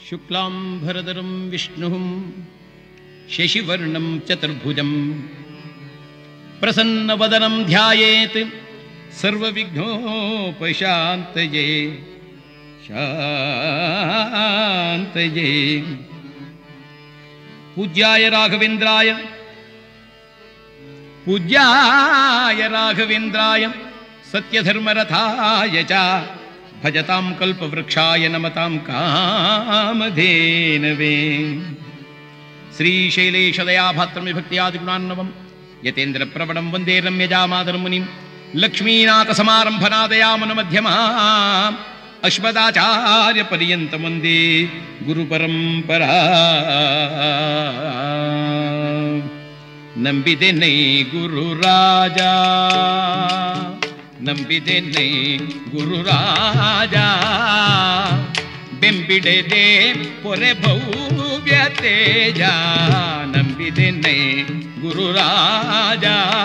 ಶುಕ್ಲಾಂಬರಧರಂ ವಿಷ್ಣು ಶಶಿವರ್ಣಂ ಚತುರ್ಭುಜಂ ಪ್ರಸನ್ನವದನಂ ಧ್ಯಾಯೇತ್ ಸರ್ವವಿಘ್ನೋಪಶಾಂತಯೇ ಶಾಂತಯೇ ಪೂಜ್ಯಾಯ ರಾಘವೇಂದ್ರಾಯ ಪೂಜ್ಯಾಯ ರಾಘವೇಂದ್ರಾಯ ಸತ್ಯಧರ್ಮರಥಾಯ ಚ ಭಜತಾಂ ಕಲ್ಪವೃಕ್ಷಾಯ ನಮತಾಂ ಕಾಮಧೇನವೇ ಶ್ರೀಶೈಲೇಶದಯಾಭಾತ್ರಮಿಭಕ್ತಿಯಾದಿಗುಣಾನ್ನವಂ ಯತೇಂದ್ರ ಪ್ರವಣಂ ವಂದೇ ರಮ್ಯಜಾಮಾದರ ಮುನಿಂ ಲಕ್ಷ್ಮೀನಾಥಸಮಾರಂಭನಾದಯಾಮನ ಮಧ್ಯಮಾ ಅಶ್ವದಾಚಾರ್ಯ ಪರ್ಯಂತ ವಂದೇ ಗುರುಪರಂಪರಾ ನಂಬಿದೆ ನೈ ಗುರು ರಾಜ ನಂಬಿದೆ ನೈ ಗುರು ರಾಜ ಬೆಂಬಿಡೆದೆ ಪೊರೆ ಭವ್ಯ ತೇಜ ನಂಬಿದೆ ನೈ ಗುರು ರಾಜ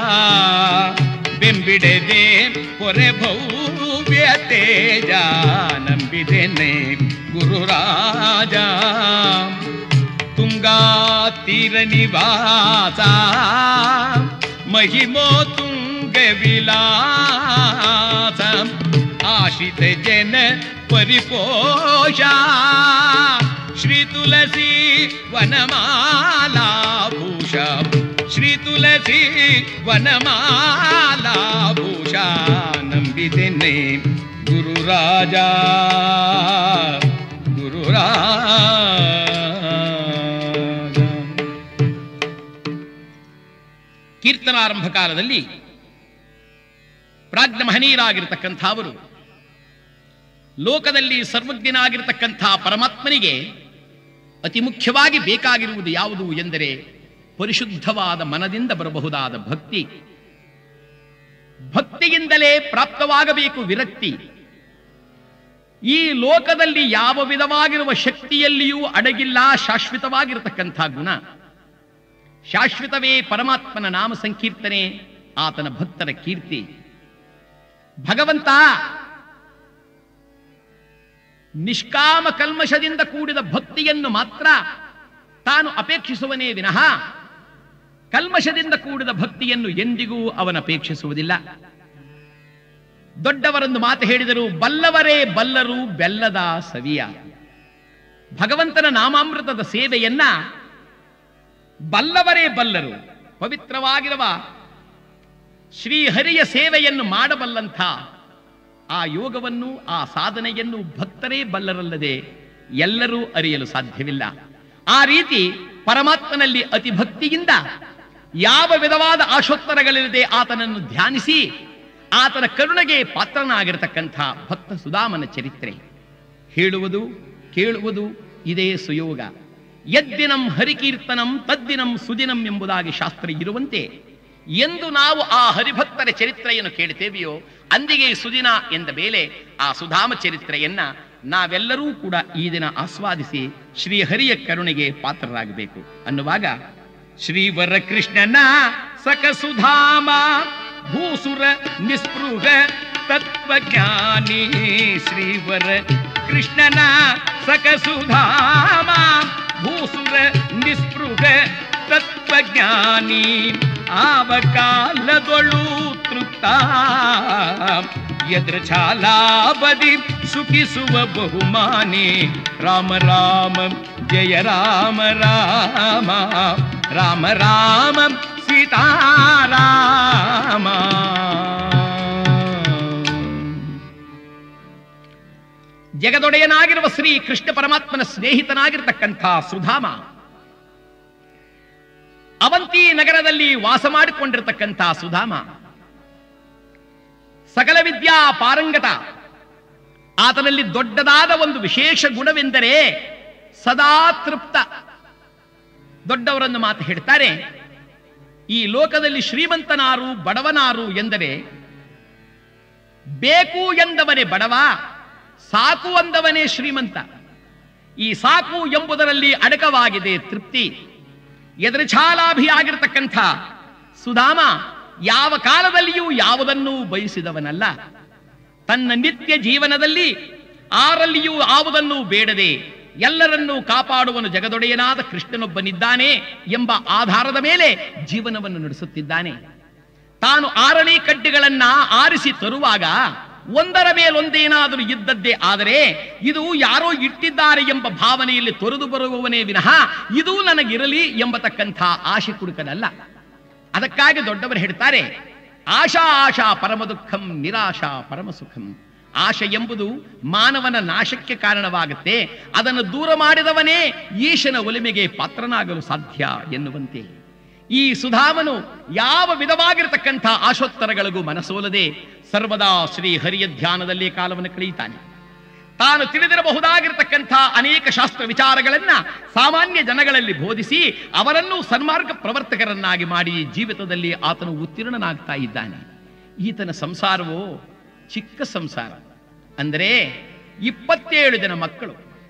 ಬೆಂಬಿಡೆದೆ ಪೊರೆ ಭವ್ಯ ತೇಜ ನಂಬಿದೆ ನೈ ಗುರು ರಾಜ ತುಂಗಾ ತೀರ ನಿವಾಸ ಮಹಿಮೋ ತುಂಗ ವಿಲಾಸ ಆಶ್ರಿತ ಜನ ಪರಿಪೋಷ ಶ್ರೀ ತುಳಸಿ ವನಮಾಲಾ ಭೂಷ ಶ್ರೀ ತುಳಸಿ ವನಮಾಲಾ ಭೂಷ ನಂಬಿದೆನೆ ಗುರು ರಾಜ ಗುರು ರಾಜ ಕೀರ್ತನಾರಂಭ ಕಾಲದಲ್ಲಿ ಪ್ರಾಜ್ಞ ಮಹನೀಯರಾಗಿರ್ತಕ್ಕಂಥ ಅವರು ಲೋಕದಲ್ಲಿ ಸರ್ವಜ್ಞನಾಗಿರ್ತಕ್ಕಂಥ ಪರಮಾತ್ಮನಿಗೆ ಅತಿ ಮುಖ್ಯವಾಗಿ ಬೇಕಾಗಿರುವುದು ಯಾವುದು ಎಂದರೆ ಪರಿಶುದ್ಧವಾದ ಮನದಿಂದ ಬರಬಹುದಾದ ಭಕ್ತಿ ಭಕ್ತಿಯಿಂದಲೇ ಪ್ರಾಪ್ತವಾಗಬೇಕು ವಿರಕ್ತಿ ಈ ಲೋಕದಲ್ಲಿ ಯಾವ ವಿಧವಾಗಿರುವ ಶಕ್ತಿಯಲ್ಲಿಯೂ ಅಡಗಿಲ್ಲ ಶಾಶ್ವತವಾಗಿರತಕ್ಕಂಥ ಗುಣ ಶಾಶ್ವತವೇ ಪರಮಾತ್ಮನ ನಾಮ ಸಂಕೀರ್ತನೆ ಆತನ ಭಕ್ತರ ಕೀರ್ತಿ ಭಗವಂತ ನಿಷ್ಕಾಮ ಕಲ್ಮಶದಿಂದ ಕೂಡಿದ ಭಕ್ತಿಯನ್ನು ಮಾತ್ರ ತಾನು ಅಪೇಕ್ಷಿಸುವನೇ ವಿನಃ ಕಲ್ಮಶದಿಂದ ಕೂಡಿದ ಭಕ್ತಿಯನ್ನು ಎಂದಿಗೂ ಅವನಪೇಕ್ಷಿಸುವುದಿಲ್ಲ ದೊಡ್ಡವರೊಂದು ಮಾತು ಹೇಳಿದರು ಬಲ್ಲವರೇ ಬಲ್ಲರು ಬೆಲ್ಲದ ಸವಿಯ ಭಗವಂತನ ನಾಮಾಮೃತದ ಸೇವೆಯನ್ನ ಬಲ್ಲವರೇ ಬಲ್ಲರು ಪವಿತ್ರವಾಗಿರುವ ಶ್ರೀಹರಿಯ ಸೇವೆಯನ್ನು ಮಾಡಬಲ್ಲಂಥ ಆ ಯೋಗವನ್ನು ಆ ಸಾಧನೆಯನ್ನು ಭಕ್ತರೇ ಬಲ್ಲರಲ್ಲದೆ ಎಲ್ಲರೂ ಅರಿಯಲು ಸಾಧ್ಯವಿಲ್ಲ ಆ ರೀತಿ ಪರಮಾತ್ಮನಲ್ಲಿ ಅತಿ ಭಕ್ತಿಯಿಂದ ಯಾವ ವಿಧವಾದ ಆಶೋತ್ತರಗಳಿಲ್ಲದೆ ಆತನನ್ನು ಧ್ಯಾನಿಸಿ ಆತನ ಕರುಣೆಗೆ ಪಾತ್ರನಾಗಿರತಕ್ಕಂಥ ಭಕ್ತ ಸುಧಾಮನ ಚರಿತ್ರೆ ಹೇಳುವುದು ಕೇಳುವುದು ಇದೇ ಸುಯೋಗ ಯದ್ದಿನಂ ಹರಿಕೀರ್ತನಂ ತದ್ದಿನಂ ಸುದಿನಂ ಎಂಬುದಾಗಿ ಶಾಸ್ತ್ರ ಇರುವಂತೆ ಎಂದು ನಾವು ಆ ಹರಿಭಕ್ತರ ಚರಿತ್ರೆಯನ್ನು ಕೇಳುತ್ತೇವೆಯೋ ಅಂದಿಗೆ ಸುದಿನ ಎಂದ ಮೇಲೆ ಆ ಸುಧಾಮ ಚರಿತ್ರೆಯನ್ನ ನಾವೆಲ್ಲರೂ ಕೂಡ ಈ ದಿನ ಆಸ್ವಾದಿಸಿ ಶ್ರೀಹರಿಯ ಕರುಣೆಗೆ ಪಾತ್ರರಾಗಬೇಕು ಅನ್ನುವಾಗ ಶ್ರೀವರ ಕೃಷ್ಣನ ಸಕ ಸುಧಾಮ ಭೂಸುರ ನಿಸ್ಪೃಹ ತತ್ವಜ್ಞಾನಿ ಶ್ರೀವರ ಕೃಷ್ಣನ ಸಕ ಸುಧಾಮ ಭೂಸುರ ನಿಸ್ಪೃಹ ತತ್ವಜ್ಞಾನಿ ಆವ ಕಾಲದೊಳು ತೃಪ್ತ ಎದ್ರ ಛಾಲಾಬದಿ ಸುಖಿಸುವ ಬಹುಮಾನಿ ರಾಮ ರಾಮ ಜಯ ರಾಮ ರಾಮ ರಾಮ ರಾಮ ಸೀತಾರಾಮ ಜಗದೊಡೆಯನಾಗಿರುವ ಶ್ರೀ ಕೃಷ್ಣ ಪರಮಾತ್ಮನ ಸ್ನೇಹಿತನಾಗಿರ್ತಕ್ಕಂಥ ಸುಧಾಮ ಅವಂತಿ ನಗರದಲ್ಲಿ ವಾಸ ಮಾಡಿಕೊಂಡಿರತಕ್ಕಂಥ ಸುಧಾಮ ಸಕಲ ವಿದ್ಯಾ ಪಾರಂಗತ ಆತನಲ್ಲಿ ದೊಡ್ಡದಾದ ಒಂದು ವಿಶೇಷ ಗುಣವೆಂದರೆ ಸದಾ ತೃಪ್ತ ದೊಡ್ಡವರನ್ನು ಮಾತು ಹೇಳ್ತಾರೆ ಈ ಲೋಕದಲ್ಲಿ ಶ್ರೀಮಂತನಾರು ಬಡವನಾರು ಎಂದರೆ ಬೇಕು ಎಂದವನೇ ಬಡವ ಸಾಕು ಅಂದವನೇ ಶ್ರೀಮಂತ ಈ ಸಾಕು ಎಂಬುದರಲ್ಲಿ ಅಡಕವಾಗಿದೆ ತೃಪ್ತಿ ಎದುರುಛಾಲಾಭಿಯಾಗಿರ್ತಕ್ಕಂಥ ಸುಧಾಮ ಯಾವ ಕಾಲದಲ್ಲಿಯೂ ಯಾವುದನ್ನೂ ಬಯಸಿದವನಲ್ಲ ತನ್ನ ನಿತ್ಯ ಜೀವನದಲ್ಲಿ ಆರಲ್ಲಿಯೂ ಯಾವುದನ್ನೂ ಬೇಡದೆ ಎಲ್ಲರನ್ನೂ ಕಾಪಾಡುವನು ಜಗದೊಡೆಯನಾದ ಕೃಷ್ಣನೊಬ್ಬನಿದ್ದಾನೆ ಎಂಬ ಆಧಾರದ ಮೇಲೆ ಜೀವನವನ್ನು ನಡೆಸುತ್ತಿದ್ದಾನೆ ತಾನು ಆರಣಿ ಕಡ್ಡಿಗಳನ್ನ ಆರಿಸಿ ತರುವಾಗ ಒಂದರ ಮೇಲೊಂದೇನಾದರೂ ಇದ್ದದ್ದೇ ಆದರೆ ಇದು ಯಾರೋ ಇಟ್ಟಿದ್ದಾರೆ ಎಂಬ ಭಾವನೆಯಲ್ಲಿ ತೊರೆದು ಬರುವವನೇ ವಿನಃ ಇದು ನನಗಿರಲಿ ಎಂಬತಕ್ಕಂಥ ಆಶೆ ಕುಡುಕನಲ್ಲ ಅದಕ್ಕಾಗಿ ದೊಡ್ಡವರು ಹೇಳ್ತಾರೆ ಆಶಾ ಆಶಾ ಪರಮ ದುಃಖಂ ನಿರಾಶಾ ಪರಮ ಸುಖಂ ಆಶೆ ಎಂಬುದು ಮಾನವನ ನಾಶಕ್ಕೆ ಕಾರಣವಾಗುತ್ತೆ ಅದನ್ನು ದೂರ ಮಾಡಿದವನೇ ಈಶನ ಒಲಿಮೆಗೆ ಪಾತ್ರನಾಗಲು ಸಾಧ್ಯ ಎನ್ನುವಂತೆ ಈ ಸುಧಾಮನು ಯಾವ ವಿಧವಾಗಿರತಕ್ಕಂಥ ಆಶೋತ್ತರಗಳಿಗೂ ಮನಸೋಲದೆ ಸರ್ವದಾ ಶ್ರೀ ಹರಿಯ ಧ್ಯಾನದಲ್ಲಿ ಕಾಲವನ್ನು ಕಳೆಯುತ್ತಾನೆ ತಾನು ತಿಳಿದಿರಬಹುದಾಗಿರತಕ್ಕಂಥ ಅನೇಕ ಶಾಸ್ತ್ರ ವಿಚಾರಗಳನ್ನ ಸಾಮಾನ್ಯ ಜನಗಳಲ್ಲಿ ಬೋಧಿಸಿ ಅವರನ್ನು ಸನ್ಮಾರ್ಗ ಪ್ರವರ್ತಕರನ್ನಾಗಿ ಮಾಡಿ ಜೀವಿತದಲ್ಲಿ ಆತನು ಉತ್ತೀರ್ಣನಾಗ್ತಾ ಇದ್ದಾನೆ ಈತನ ಸಂಸಾರವು ಚಿಕ್ಕ ಸಂಸಾರ ಅಂದರೆ ಇಪ್ಪತ್ತೇಳು ಜನ ಮಕ್ಕಳು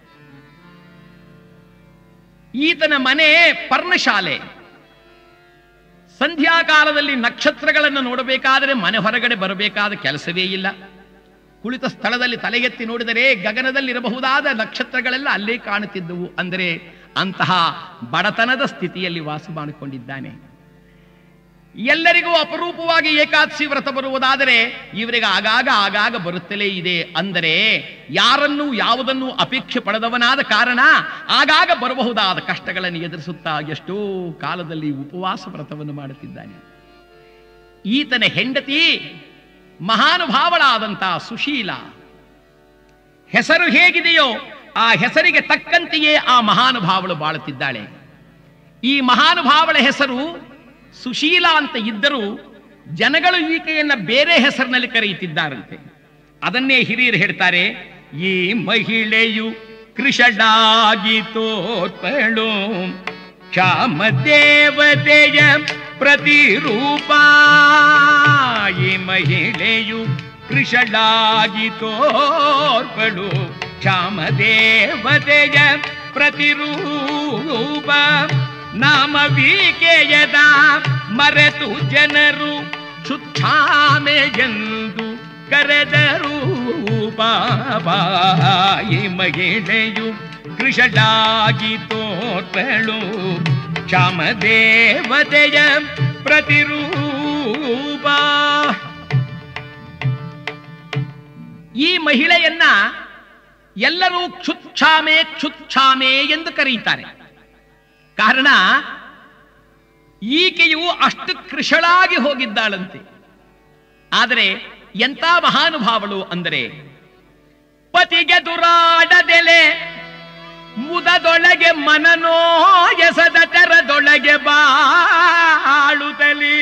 ಈತನ ಮನೆ ಪರ್ಣಶಾಲೆ ಸಂಧ್ಯಾಕಾಲದಲ್ಲಿ ನಕ್ಷತ್ರಗಳನ್ನು ನೋಡಬೇಕಾದರೆ ಮನೆ ಹೊರಗಡೆ ಬರಬೇಕಾದ ಕೆಲಸವೇ ಇಲ್ಲ ಕುಳಿತ ಸ್ಥಳದಲ್ಲಿ ತಲೆಗೆತ್ತಿ ನೋಡಿದರೆ ಗಗನದಲ್ಲಿರಬಹುದಾದ ನಕ್ಷತ್ರಗಳೆಲ್ಲ ಅಲ್ಲೇ ಕಾಣುತ್ತಿದ್ದವು ಅಂದರೆ ಅಂತಹ ಬಡತನದ ಸ್ಥಿತಿಯಲ್ಲಿ ವಾಸ ಮಾಡಿಕೊಂಡಿದ್ದಾನೆ ಎಲ್ಲರಿಗೂ ಅಪರೂಪವಾಗಿ ಏಕಾದಶಿ ವ್ರತ ಬರುವುದಾದರೆ ಇವರಿಗೆ ಆಗಾಗ ಆಗಾಗ ಬರುತ್ತಲೇ ಇದೆ ಅಂದರೆ ಯಾರನ್ನೂ ಯಾವುದನ್ನೂ ಅಪೇಕ್ಷೆ ಪಡೆದವನಾದ ಕಾರಣ ಆಗಾಗ ಬರಬಹುದಾದ ಕಷ್ಟಗಳನ್ನು ಎದುರಿಸುತ್ತಾ ಎಷ್ಟೋ ಕಾಲದಲ್ಲಿ ಉಪವಾಸ ವ್ರತವನ್ನು ಮಾಡುತ್ತಿದ್ದಾನೆ ಈತನ ಹೆಂಡತಿ ಮಹಾನುಭಾವಳಾದಂಥ ಸುಶೀಲ ಹೆಸರು ಹೇಗಿದೆಯೋ ಆ ಹೆಸರಿಗೆ ತಕ್ಕಂತೆಯೇ ಆ ಮಹಾನುಭಾವಳು ಬಾಳುತ್ತಿದ್ದಾಳೆ ಈ ಮಹಾನುಭಾವಳ ಹೆಸರು ಸುಶೀಲ ಅಂತ ಇದ್ದರೂ ಜನಗಳು ಈಕೆಯನ್ನ ಬೇರೆ ಹೆಸರಿನಲ್ಲಿ ಕರೆಯುತ್ತಿದ್ದಾರಂತೆ ಅದನ್ನೇ ಹಿರಿಯರು ಹೇಳ್ತಾರೆ ಈ ಮಹಿಳೆಯು ಕೃಷಡಾಗಿ ತೋರ್ಪಳು ಕ್ಷಾಮ ದೇವತೆಯ ಪ್ರತಿರೂಪ ಈ ಮಹಿಳೆಯು ಕೃಷಡಾಗಿ ತೋರ್ಪಳು ಕ್ಷಾಮ ದೇವತೆಯ ಪ್ರತಿರೂಪ ನಾಮ ವೀಕೆಯದ ಮರೆತು ಜನರು ಶುಚ್ಛಾಮೆ ಎಂದು ಕರೆದರು ಈ ಮಹಿಳೆಯು ಕೃಷಡಾಗಿ ತೋರ್ಪಳು ಕ್ಷಾಮ ದೇವತೆಯ ಪ್ರತಿರೂಪ ಈ ಮಹಿಳೆಯನ್ನ ಎಲ್ಲರೂ ಕ್ಷುಚ್ಛಾಮೆ ಕ್ಷುಚ್ಛಾಮೆ ಎಂದು ಕರೆಯುತ್ತಾರೆ ಕಾರಣ ಈಕೆಯು ಅಷ್ಟು ಕೃಷಳಾಗಿ ಹೋಗಿದ್ದಾಳಂತೆ ಆದರೆ ಎಂಥ ಮಹಾನುಭಾವಳು ಅಂದರೆ ಪತಿಗೆ ದುರಾಡದೆಲೆ ಮುದದೊಳಗೆ ಮನನೋ ಎಸದ ತೆರದೊಳಗೆ ಬಾಳುತ್ತಲೀ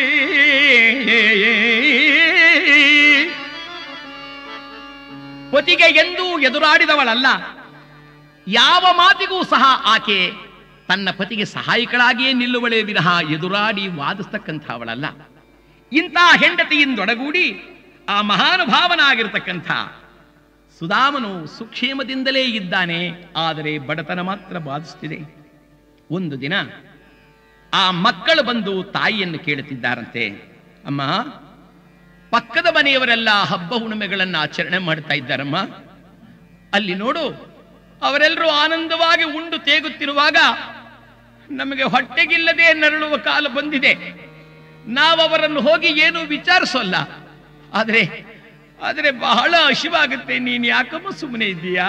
ಪತಿಗೆ ಎಂದೂ ಎದುರಾಡಿದವಳಲ್ಲ ಯಾವ ಮಾತಿಗೂ ಸಹ ಆಕೆ ತನ್ನ ಪತಿಗೆ ಸಹಾಯಕಳಾಗಿಯೇ ನಿಲ್ಲುವಳೇ ವಿನಃ ಎದುರಾಡಿ ವಾದಿಸ್ತಕ್ಕಂಥವಳಲ್ಲ ಇಂಥ ಹೆಂಡತಿಯಿಂದೊಡಗೂಡಿ ಆ ಮಹಾನುಭಾವನಾಗಿರ್ತಕ್ಕಂಥ ಸುಧಾಮನು ಸುಕ್ಷೇಮದಿಂದಲೇ ಇದ್ದಾನೆ ಆದರೆ ಬಡತನ ಮಾತ್ರ ಬಾಧಿಸುತ್ತಿದೆ ಒಂದು ದಿನ ಆ ಮಕ್ಕಳು ಬಂದು ತಾಯಿಯನ್ನು ಕೇಳುತ್ತಿದ್ದಾರಂತೆ ಅಮ್ಮ ಪಕ್ಕದ ಮನೆಯವರೆಲ್ಲ ಹಬ್ಬ ಹುಣ್ಣಿಮೆಗಳನ್ನು ಆಚರಣೆ ಮಾಡ್ತಾ ಇದ್ದಾರಮ್ಮ ಅಲ್ಲಿ ನೋಡು ಅವರೆಲ್ಲರೂ ಆನಂದವಾಗಿ ಉಂಡು ತೇಗುತ್ತಿರುವಾಗ ನಮಗೆ ಹೊಟ್ಟೆಗಿಲ್ಲದೆ ನರಳುವ ಕಾಲ ಬಂದಿದೆ ನಾವು ಅವರನ್ನು ಹೋಗಿ ಏನು ವಿಚಾರಿಸೋಲ್ಲ ಆದರೆ ಆದರೆ ಬಹಳ ಹಸಿವಾಗುತ್ತೆ ನೀನು ಯಾಕಮ್ಮ ಸುಮ್ಮನೆ ಇದ್ದೀಯಾ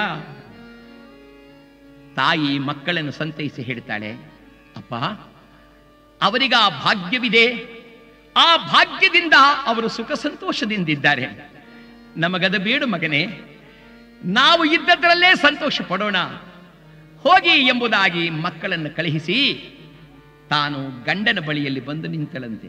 ತಾಯಿ ಮಕ್ಕಳನ್ನು ಸಂತೈಸಿ ಹೇಳ್ತಾಳೆ ಅಪ್ಪ ಅವರಿಗೆ ಆ ಭಾಗ್ಯವಿದೆ ಆ ಭಾಗ್ಯದಿಂದ ಅವರು ಸುಖ ಸಂತೋಷದಿಂದಿದ್ದಾರೆ ನಮಗದ ಬೇಡು ಮಗನೇ ನಾವು ಇದ್ದದ್ರಲ್ಲೇ ಸಂತೋಷ ಪಡೋಣ ಹೋಗಿ ಎಂಬುದಾಗಿ ಮಕ್ಕಳನ್ನು ಕಳುಹಿಸಿ ತಾನು ಗಂಡನ ಬಳಿಯಲ್ಲಿ ಬಂದು ನಿಂತಳಂತೆ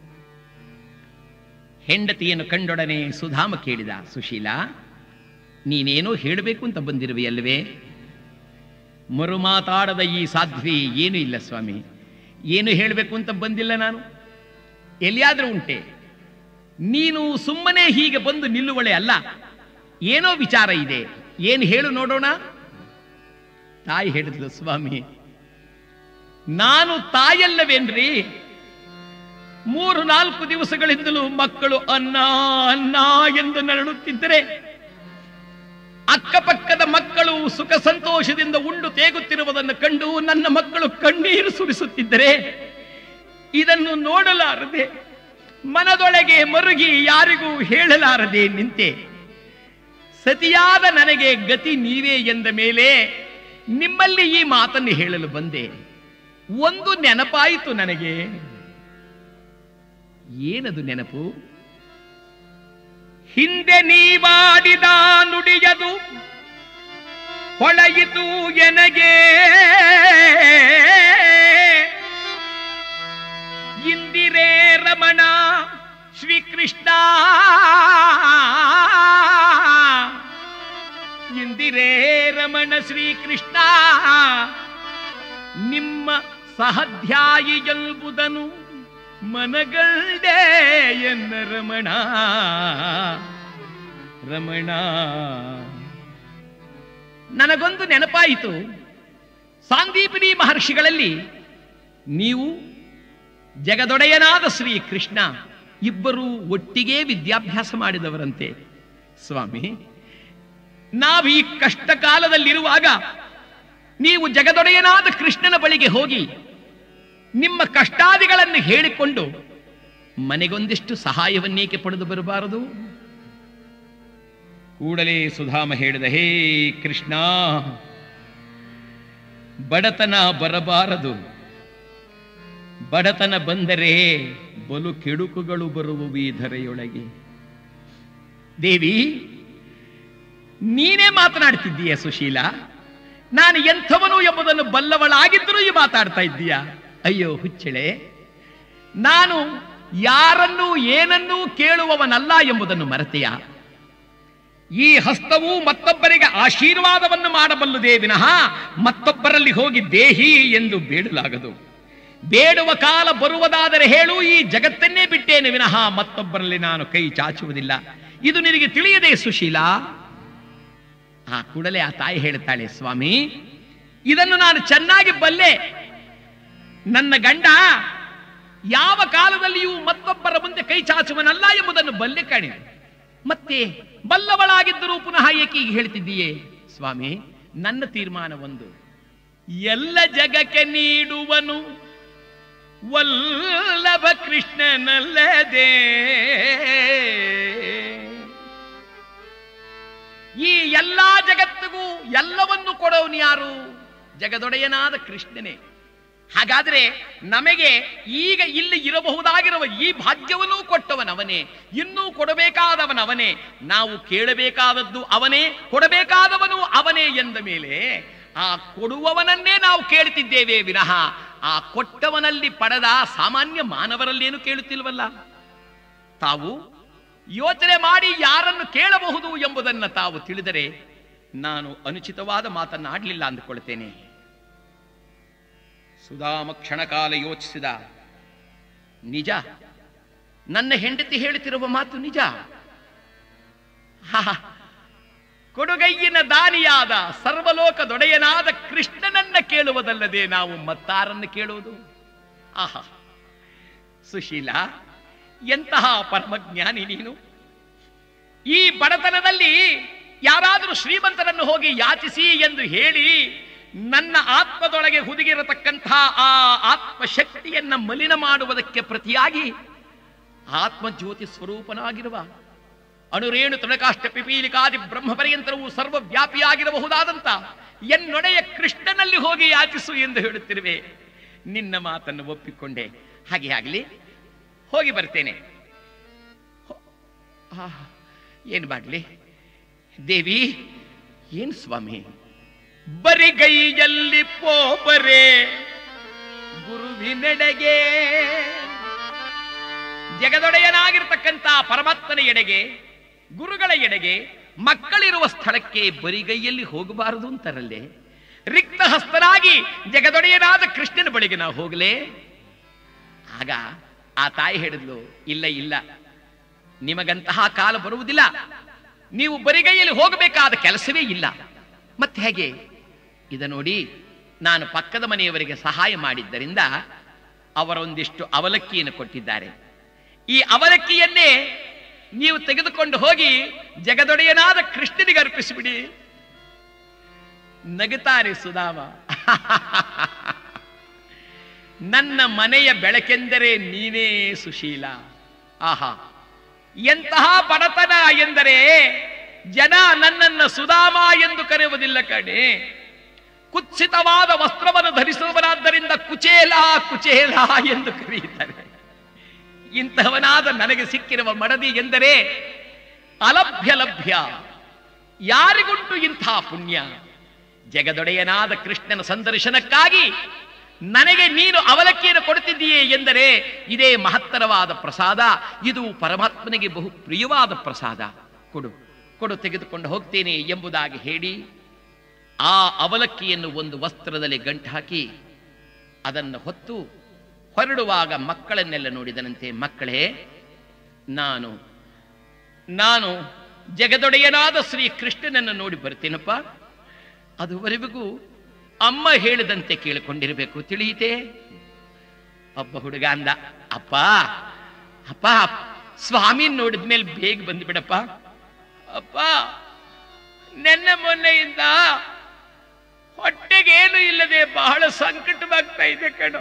ಹೆಂಡತಿಯನ್ನು ಕಂಡೊಡನೆ ಸುಧಾಮ ಕೇಳಿದ ಸುಶೀಲ ನೀನೇನೋ ಹೇಳಬೇಕು ಅಂತ ಬಂದಿರುವೆಯಲ್ವೇ ಮರು ಮಾತಾಡದ ಈ ಸಾಧ್ವಿ ಏನೂ ಇಲ್ಲ ಸ್ವಾಮಿ ಏನು ಹೇಳಬೇಕು ಅಂತ ಬಂದಿಲ್ಲ ನಾನು ಎಲ್ಲಿಯಾದರೂ ಉಂಟೆ ನೀನು ಸುಮ್ಮನೆ ಹೀಗೆ ಬಂದು ನಿಲ್ಲುವಳೆ ಅಲ್ಲ ಏನೋ ವಿಚಾರ ಇದೆ ಏನು ಹೇಳು ನೋಡೋಣ ತಾಯಿ ಹೇಳಿದ್ಲು ಸ್ವಾಮಿ ನಾನು ತಾಯಲ್ಲವೇನ್ರಿ ಮೂರು ನಾಲ್ಕು ದಿವಸಗಳಿಂದಲೂ ಮಕ್ಕಳು ಅನ್ನ ಅನ್ನ ಎಂದು ನರಳುತ್ತಿದ್ದರೆ ಅಕ್ಕಪಕ್ಕದ ಮಕ್ಕಳು ಮಕ್ಕಳು ಸುಖ ಸಂತೋಷದಿಂದ ಉಂಡು ತೇಗುತ್ತಿರುವುದನ್ನು ಕಂಡು ನನ್ನ ಮಕ್ಕಳು ಕಣ್ಣೀರು ಸುರಿಸುತ್ತಿದ್ದರೆ ಇದನ್ನು ನೋಡಲಾರದೆ ಮನದೊಳಗೆ ಮರುಗಿ ಯಾರಿಗೂ ಹೇಳಲಾರದೆ ನಿಂತೆ ಸತಿಯಾದ ನನಗೆ ಗತಿ ನೀವೇ ಎಂದ ಮೇಲೆ ನಿಮ್ಮಲ್ಲಿ ಈ ಮಾತನ್ನು ಹೇಳಲು ಬಂದೆ ಒಂದು ನೆನಪಾಯಿತು ನನಗೆ ಏನದು ನೆನಪು ಹಿಂದೆ ನೀವಾಡಿದ ನುಡಿಯದು ಹೊಳೆಯಿತು ಎನಗೆ ಇಂದಿರೇ ರಮಣ ಶ್ರೀಕೃಷ್ಣ ಇಂದಿರೇ ರಮಣ ಶ್ರೀಕೃಷ್ಣ ನಿಮ್ಮ ಸಹಧ್ಯಾಯಿ ಎಲ್ಬುದನು ಮನಗಳ್ದೆ ಎನ್ನ ರಮಣ ರಮಣ ನನಗೊಂದು ನೆನಪಾಯಿತು ಸಾಂದೀಪಿನಿ ಮಹರ್ಷಿಗಳಲ್ಲಿ ನೀವು ಜಗದೊಡೆಯನಾದ ಶ್ರೀ ಕೃಷ್ಣ ಇಬ್ಬರು ಒಟ್ಟಿಗೆ ವಿದ್ಯಾಭ್ಯಾಸ ಮಾಡಿದವರಂತೆ ಸ್ವಾಮಿ ನಾವು ಈ ಕಷ್ಟ ಕಾಲದಲ್ಲಿರುವಾಗ ನೀವು ಜಗದೊಡೆಯನಾದ ಕೃಷ್ಣನ ಬಳಿಗೆ ಹೋಗಿ ನಿಮ್ಮ ಕಷ್ಟಾದಿಗಳನ್ನು ಹೇಳಿಕೊಂಡು ಮನೆಗೊಂದಿಷ್ಟು ಸಹಾಯವನ್ನೇಕೆ ಪಡೆದು ಬರಬಾರದು ಕೂಡಲೇ ಸುಧಾಮ ಹೇಳಿದ ಹೇ ಕೃಷ್ಣ ಬಡತನ ಬರಬಾರದು ಬಡತನ ಬಂದರೆ ಬಲು ಕೆಡುಕುಗಳು ಬರುವುವು ಈ ಧರೆಯೊಳಗೆ ದೇವಿ ನೀನೇ ಮಾತನಾಡ್ತಿದ್ದೀಯ ಸುಶೀಲ ನಾನು ಎಂಥವನು ಎಂಬುದನ್ನು ಬಲ್ಲವಳಾಗಿದ್ದರೂ ಈ ಮಾತಾಡ್ತಾ ಇದ್ದೀಯ ಅಯ್ಯೋ ಹುಚ್ಚಳೆ ನಾನು ಯಾರನ್ನೂ ಏನನ್ನೂ ಕೇಳುವವನಲ್ಲ ಎಂಬುದನ್ನು ಮರೆತೆಯ ಈ ಹಸ್ತವು ಮತ್ತೊಬ್ಬರಿಗೆ ಆಶೀರ್ವಾದವನ್ನು ಮಾಡಬಲ್ಲುದೇ ವಿನಃ ಮತ್ತೊಬ್ಬರಲ್ಲಿ ಹೋಗಿ ದೇಹಿ ಎಂದು ಬೇಡಲಾಗದು ಬೇಡುವ ಕಾಲ ಬರುವುದಾದರೆ ಹೇಳು ಈ ಜಗತ್ತನ್ನೇ ಬಿಟ್ಟೇನೆ ವಿನಃ ಮತ್ತೊಬ್ಬರಲ್ಲಿ ನಾನು ಕೈ ಚಾಚುವುದಿಲ್ಲ ಇದು ನಿನಗೆ ತಿಳಿಯದೆ ಸುಶೀಲ ಆ ಕೂಡಲೇ ಆ ತಾಯಿ ಹೇಳುತ್ತಾಳೆ ಸ್ವಾಮಿ ಇದನ್ನು ನಾನು ಚೆನ್ನಾಗಿ ಬಲ್ಲೆ ನನ್ನ ಗಂಡ ಯಾವ ಕಾಲದಲ್ಲಿಯೂ ಮತ್ತೊಬ್ಬರ ಮುಂದೆ ಕೈ ಚಾಚುವನಲ್ಲ ಎಂಬುದನ್ನು ಬಲ್ಲೆ ಕಣೆ ಮತ್ತೆ ಬಲ್ಲವಳಾಗಿದ್ದರೂ ಪುನಃ ಏಕೆ ಹೀಗೆ ಹೇಳ್ತಿದ್ದೀಯೇ ಸ್ವಾಮಿ ನನ್ನ ತೀರ್ಮಾನ ಒಂದು ಎಲ್ಲ ಜಗಕ್ಕೆ ನೀಡುವನು ವಲ್ಲಭ ಕೃಷ್ಣನಲ್ಲದೆ ಈ ಎಲ್ಲಾ ಜಗತ್ತಿಗೂ ಎಲ್ಲವನ್ನು ಕೊಡೋನು ಯಾರು ಜಗದೊಡೆಯನಾದ ಕೃಷ್ಣನೇ ಹಾಗಾದ್ರೆ ನಮಗೆ ಈಗ ಇಲ್ಲಿ ಇರಬಹುದಾಗಿರುವ ಈ ಭಾಗ್ಯವನ್ನು ಕೊಟ್ಟವನವನೇ ಇನ್ನೂ ಕೊಡಬೇಕಾದವನವನೇ ನಾವು ಕೇಳಬೇಕಾದದ್ದು ಅವನೇ ಕೊಡಬೇಕಾದವನು ಅವನೇ ಎಂದ ಮೇಲೆ ಆ ಕೊಡುವವನನ್ನೇ ನಾವು ಕೇಳುತ್ತಿದ್ದೇವೆ ವಿನಃ ಆ ಕೊಟ್ಟವನಲ್ಲಿ ಪಡೆದ ಸಾಮಾನ್ಯ ಮಾನವರಲ್ಲೇನು ಕೇಳುತ್ತಿಲ್ವಲ್ಲ ತಾವು ಯೋಚನೆ ಮಾಡಿ ಯಾರನ್ನು ಕೇಳಬಹುದು ಎಂಬುದನ್ನು ತಾವು ತಿಳಿದರೆ ನಾನು ಅನುಚಿತವಾದ ಮಾತನ್ನಾಡಲಿಲ್ಲ ಅಂದುಕೊಳ್ತೇನೆ ಸುಧಾಮ ಕ್ಷಣಕಾಲ ಯೋಚಿಸಿದ ನಿಜ ನನ್ನ ಹೆಂಡತಿ ಹೇಳುತ್ತಿರುವ ಮಾತು ನಿಜ ಹಾ, ಕೊಡುಗೈಯಿನ ದಾನಿಯಾದ ಸರ್ವಲೋಕದೊಡೆಯನಾದ ಕೃಷ್ಣನನ್ನ ಕೇಳುವುದಲ್ಲದೆ ನಾವು ಮತ್ತಾರನ್ನು ಕೇಳುವುದು ಆಹಾ ಸುಶೀಲ ಎಂತಹ ಪರಮಜ್ಞಾನಿ ನೀನು ಈ ಬಡತನದಲ್ಲಿ ಯಾರಾದರೂ ಶ್ರೀಮಂತರನ್ನು ಹೋಗಿ ಯಾಚಿಸಿ ಎಂದು ಹೇಳಿ ನನ್ನ ಆತ್ಮದೊಳಗೆ ಹುದುಗಿರತಕ್ಕಂತಹ ಆ ಆತ್ಮಶಕ್ತಿಯನ್ನ ಮಲಿನ ಮಾಡುವುದಕ್ಕೆ ಪ್ರತಿಯಾಗಿ ಆತ್ಮಜ್ಯೋತಿ ಸ್ವರೂಪನಾಗಿರುವ ಅಣುರೇಣು ತೃಣಕಾಷ್ಟ ಪಿಪೀಲಿಕಾದಿ ಬ್ರಹ್ಮ ಪರ್ಯಂತರವು ಸರ್ವವ್ಯಾಪಿಯಾಗಿರಬಹುದಾದಂತ ಎನ್ನೊಡೆಯ ಕೃಷ್ಣನಲ್ಲಿ ಹೋಗಿ ಯಾಚಿಸು ಎಂದು ಹೇಳುತ್ತಿರುವೆ ನಿನ್ನ ಮಾತನ್ನು ಒಪ್ಪಿಕೊಂಡೆ ಹಾಗೆ ಆಗಲಿ ಹೋಗಿ ಬರ್ತೇನೆ ಹೋ- ಆ, ಏನು ಮಾಡಲಿ ದೇವಿ ಏನು ಸ್ವಾಮಿ ಬರಿಗೈಯಲ್ಲಿ ಪೋಪರೆ ಗುರುವಿನೆಡೆಗೆ ಜಗದೊಡೆಯನಾಗಿರ್ತಕ್ಕಂಥ ಪರಮಾತ್ಮನ ಎಡೆಗೆ ಗುರುಗಳ ಎಡೆಗೆ ಮಕ್ಕಳಿರುವ ಸ್ಥಳಕ್ಕೆ ಬರಿಗೈಯಲ್ಲಿ ಹೋಗಬಾರದು ಅಂತಾರಲ್ಲೇ ರಿಕ್ತ ಹಸ್ತನಾಗಿ ಜಗದೊಡೆಯನಾದ ಕೃಷ್ಣನ ಬಳಿಗೆ ನಾವು ಹೋಗಲೇ ಆಗ ಆ ತಾಯಿ ಹೇಳಿದ್ಲು ಇಲ್ಲ ಇಲ್ಲ ನಿಮಗಂತಹ ಕಾಲ ಬರುವುದಿಲ್ಲ ನೀವು ಬರಿಗೈಯಲ್ಲಿ ಹೋಗಬೇಕಾದ ಕೆಲಸವೇ ಇಲ್ಲ ಮತ್ತೆ ಹೇಗೆ ಇದ ನೋಡಿ ನಾನು ಪಕ್ಕದ ಮನೆಯವರಿಗೆ ಸಹಾಯ ಮಾಡಿದ್ದರಿಂದ ಅವರೊಂದಿಷ್ಟು ಅವಲಕ್ಕಿಯನ್ನು ಕೊಟ್ಟಿದ್ದಾರೆ ಈ ಅವಲಕ್ಕಿಯನ್ನೇ ನೀವು ತೆಗೆದುಕೊಂಡು ಹೋಗಿ ಜಗದೊಡೆಯನಾದ ಕೃಷ್ಣನಿಗೆ ಅರ್ಪಿಸಿಬಿಡಿ ನಗುತ್ತಾರೆ ಸುಧಾಮ ನನ್ನ ಮನೆಯ ಬೆಳಕೆಂದರೆ ನೀನೇ ಸುಶೀಲ ಆಹಾ ಎಂತಹ ಬಡತನ ಎಂದರೆ ಜನ ನನ್ನನ್ನ ಸುಧಾಮ ಎಂದು ಕರೆಯುವುದಿಲ್ಲ ಕಣೆ ಕುತ್ಸಿತವಾದ ವಸ್ತ್ರವನ್ನು ಧರಿಸುವವನಾದ್ದರಿಂದ ಕುಚೇಲ ಕುಚೇಲ ಎಂದು ಕರೆಯುತ್ತಾರೆ ಇಂತಹವನಾದ ನನಗೆ ಸಿಕ್ಕಿರುವ ಮಡದಿ ಎಂದರೆ ಅಲಭ್ಯ ಲಭ್ಯ ಯಾರಿಗುಂಟು ಇಂಥ ಪುಣ್ಯ ಜಗದೊಡೆಯನಾದ ಕೃಷ್ಣನ ಸಂದರ್ಶನಕ್ಕಾಗಿ ನನಗೆ ನೀನು ಅವಲಕ್ಕಿಯನ್ನು ಕೊಡುತ್ತಿದ್ದೀಯೇ ಎಂದರೆ ಇದೇ ಮಹತ್ತರವಾದ ಪ್ರಸಾದ ಇದು ಪರಮಾತ್ಮನಿಗೆ ಬಹು ಪ್ರಿಯವಾದ ಪ್ರಸಾದ ಕೊಡು ಕೊಡು ತೆಗೆದುಕೊಂಡು ಹೋಗ್ತೇನೆ ಎಂಬುದಾಗಿ ಹೇಳಿ ಆ ಅವಲಕ್ಕಿಯನ್ನು ಒಂದು ವಸ್ತ್ರದಲ್ಲಿ ಗಂಟು ಹಾಕಿ ಅದನ್ನು ಹೊತ್ತು ಹೊರಡುವಾಗ ಮಕ್ಕಳನ್ನೆಲ್ಲ ನೋಡಿದನಂತೆ ಮಕ್ಕಳೇ ನಾನು ನಾನು ಜಗದೊಡೆಯನಾದ ಶ್ರೀ ಕೃಷ್ಣನನ್ನು ನೋಡಿ ಬರ್ತೀನಪ್ಪ ಅದುವರೆಗೂ ಅಮ್ಮ ಹೇಳಿದಂತೆ ಕೇಳಿಕೊಂಡಿರಬೇಕು ತಿಳಿಯಿತೆ ಒಬ್ಬ ಹುಡುಗ ಅಂದ ಅಪ್ಪ ಅಪ್ಪ ಸ್ವಾಮಿ ನೋಡಿದ್ಮೇಲೆ ಬೇಗ ಬಂದ್ಬಿಡಪ್ಪ ಅಪ್ಪ ನೆನ್ನೆ ಮೊನ್ನೆಯಿಂದ ಹೊಟ್ಟೆಗೇನು ಇಲ್ಲದೆ ಬಹಳ ಸಂಕಟವಾಗ್ತಾ ಇದೆ ಕಣೋ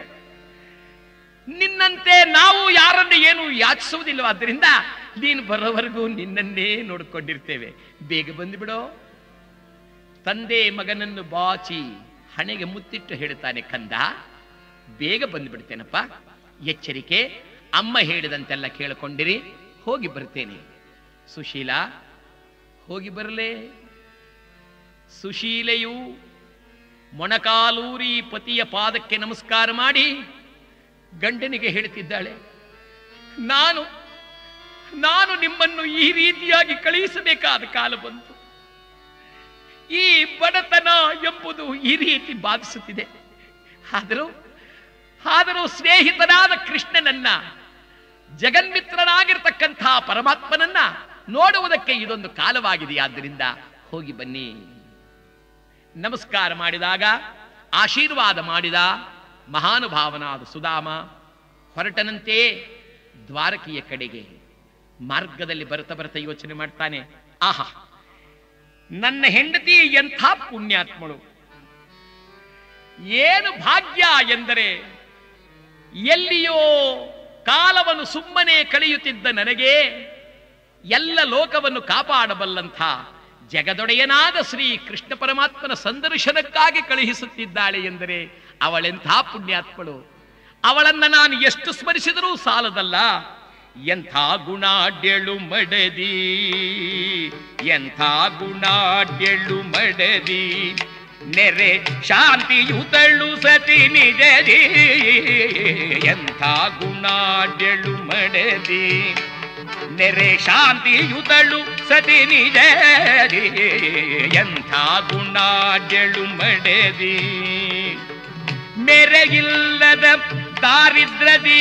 ನಿನ್ನಂತೆ ನಾವು ಯಾರನ್ನು ಏನು ಯಾಚಿಸುವುದಿಲ್ಲವಾದ್ರಿಂದ ನೀನು ಬರೋವರೆಗೂ ನಿನ್ನನ್ನೇ ನೋಡ್ಕೊಂಡಿರ್ತೇವೆ ಬೇಗ ಬಂದುಬಿಡೋ ತಂದೆ ಮಗನನ್ನು ಬಾಚಿ ಹಣೆಗೆ ಮುತ್ತಿಟ್ಟು ಹೇಳ್ತಾನೆ ಕಂದ ಬೇಗ ಬಂದುಬಿಡ್ತೇನಪ್ಪ ಎಚ್ಚರಿಕೆ ಅಮ್ಮ ಹೇಳಿದಂತೆಲ್ಲ ಕೇಳಿಕೊಂಡಿರಿ ಹೋಗಿ ಬರ್ತೇನೆ ಸುಶೀಲ ಹೋಗಿ ಬರಲೇ ಸುಶೀಲೆಯು ಮೊಣಕಾಲೂರಿ ಪತಿಯ ಪಾದಕ್ಕೆ ನಮಸ್ಕಾರ ಮಾಡಿ ಗಂಡನಿಗೆ ಹೇಳ್ತಿದ್ದಾಳೆ ನಾನು ನಾನು ನಿಮ್ಮನ್ನು ಈ ರೀತಿಯಾಗಿ ಕಳುಹಿಸಬೇಕಾದ ಕಾಲ ಬಂತು ಈ ಬಡತನ ಎಂಬುದು ಈ ರೀತಿ ಬಾಧಿಸುತ್ತಿದೆ ಆದರೂ ಆದರೂ ಸ್ನೇಹಿತನಾದ ಕೃಷ್ಣನನ್ನ ಜಗನ್ಮಿತ್ರನಾಗಿರ್ತಕ್ಕಂಥ ಪರಮಾತ್ಮನನ್ನ ನೋಡುವುದಕ್ಕೆ ಇದೊಂದು ಕಾಲವಾಗಿದೆಯಾದ್ದರಿಂದ ಹೋಗಿ ಬನ್ನಿ ನಮಸ್ಕಾರ ಮಾಡಿದಾಗ ಆಶೀರ್ವಾದ ಮಾಡಿದ ಮಹಾನುಭಾವನಾದ ಸುಧಾಮ ಹೊರಟನಂತೆ ದ್ವಾರಕಿಯ ಕಡೆಗೆ ಮಾರ್ಗದಲ್ಲಿ ಬರ್ತಾ ಬರ್ತಾ ಯೋಚನೆ ಮಾಡ್ತಾನೆ ಆಹಾ ನನ್ನ ಹೆಂಡತಿ ಎಂಥ ಪುಣ್ಯಾತ್ಮಳು ಏನು ಭಾಗ್ಯ ಎಂದರೆ ಎಲ್ಲಿಯೋ ಕಾಲವನ್ನು ಸುಮ್ಮನೆ ಕಳೆಯುತ್ತಿದ್ದ ನನಗೆ ಎಲ್ಲ ಲೋಕವನ್ನು ಕಾಪಾಡಬಲ್ಲಂಥ ಜಗದೊಡೆಯನಾದ ಶ್ರೀ ಕೃಷ್ಣ ಪರಮಾತ್ಮನ ಸಂದರ್ಶನಕ್ಕಾಗಿ ಕಳುಹಿಸುತ್ತಿದ್ದಾಳೆ ಎಂದರೆ ಅವಳೆಂಥ ಪುಣ್ಯಾತ್ಮಳು ಅವಳನ್ನ ನಾನು ಎಷ್ಟು ಸ್ಮರಿಸಿದರೂ ಸಾಲದಲ್ಲ ಎಂಥ ಗುಣಾಡ್ಯಳು ಮಡದಿ ಎಂಥ ಗುಣಾಡ್ಯಳು ಮಡದಿ ನೆರೆ ಶಾಂತಿಯುತಳು ಸತಿ ನಿಜದಿ ಎಂಥ ಗುಣಾಡ್ಯಳು ಮಡದಿ ನೆರೆ ಶಾಂತಿಯುತಳು ಸತಿ ನಿಜದಿ ಎಂಥ ಗುಣಾಡ್ಯಳು ಮಡದಿ ಮೆರೆಗಿಲ್ಲದ ದಾರಿದ್ರದಿ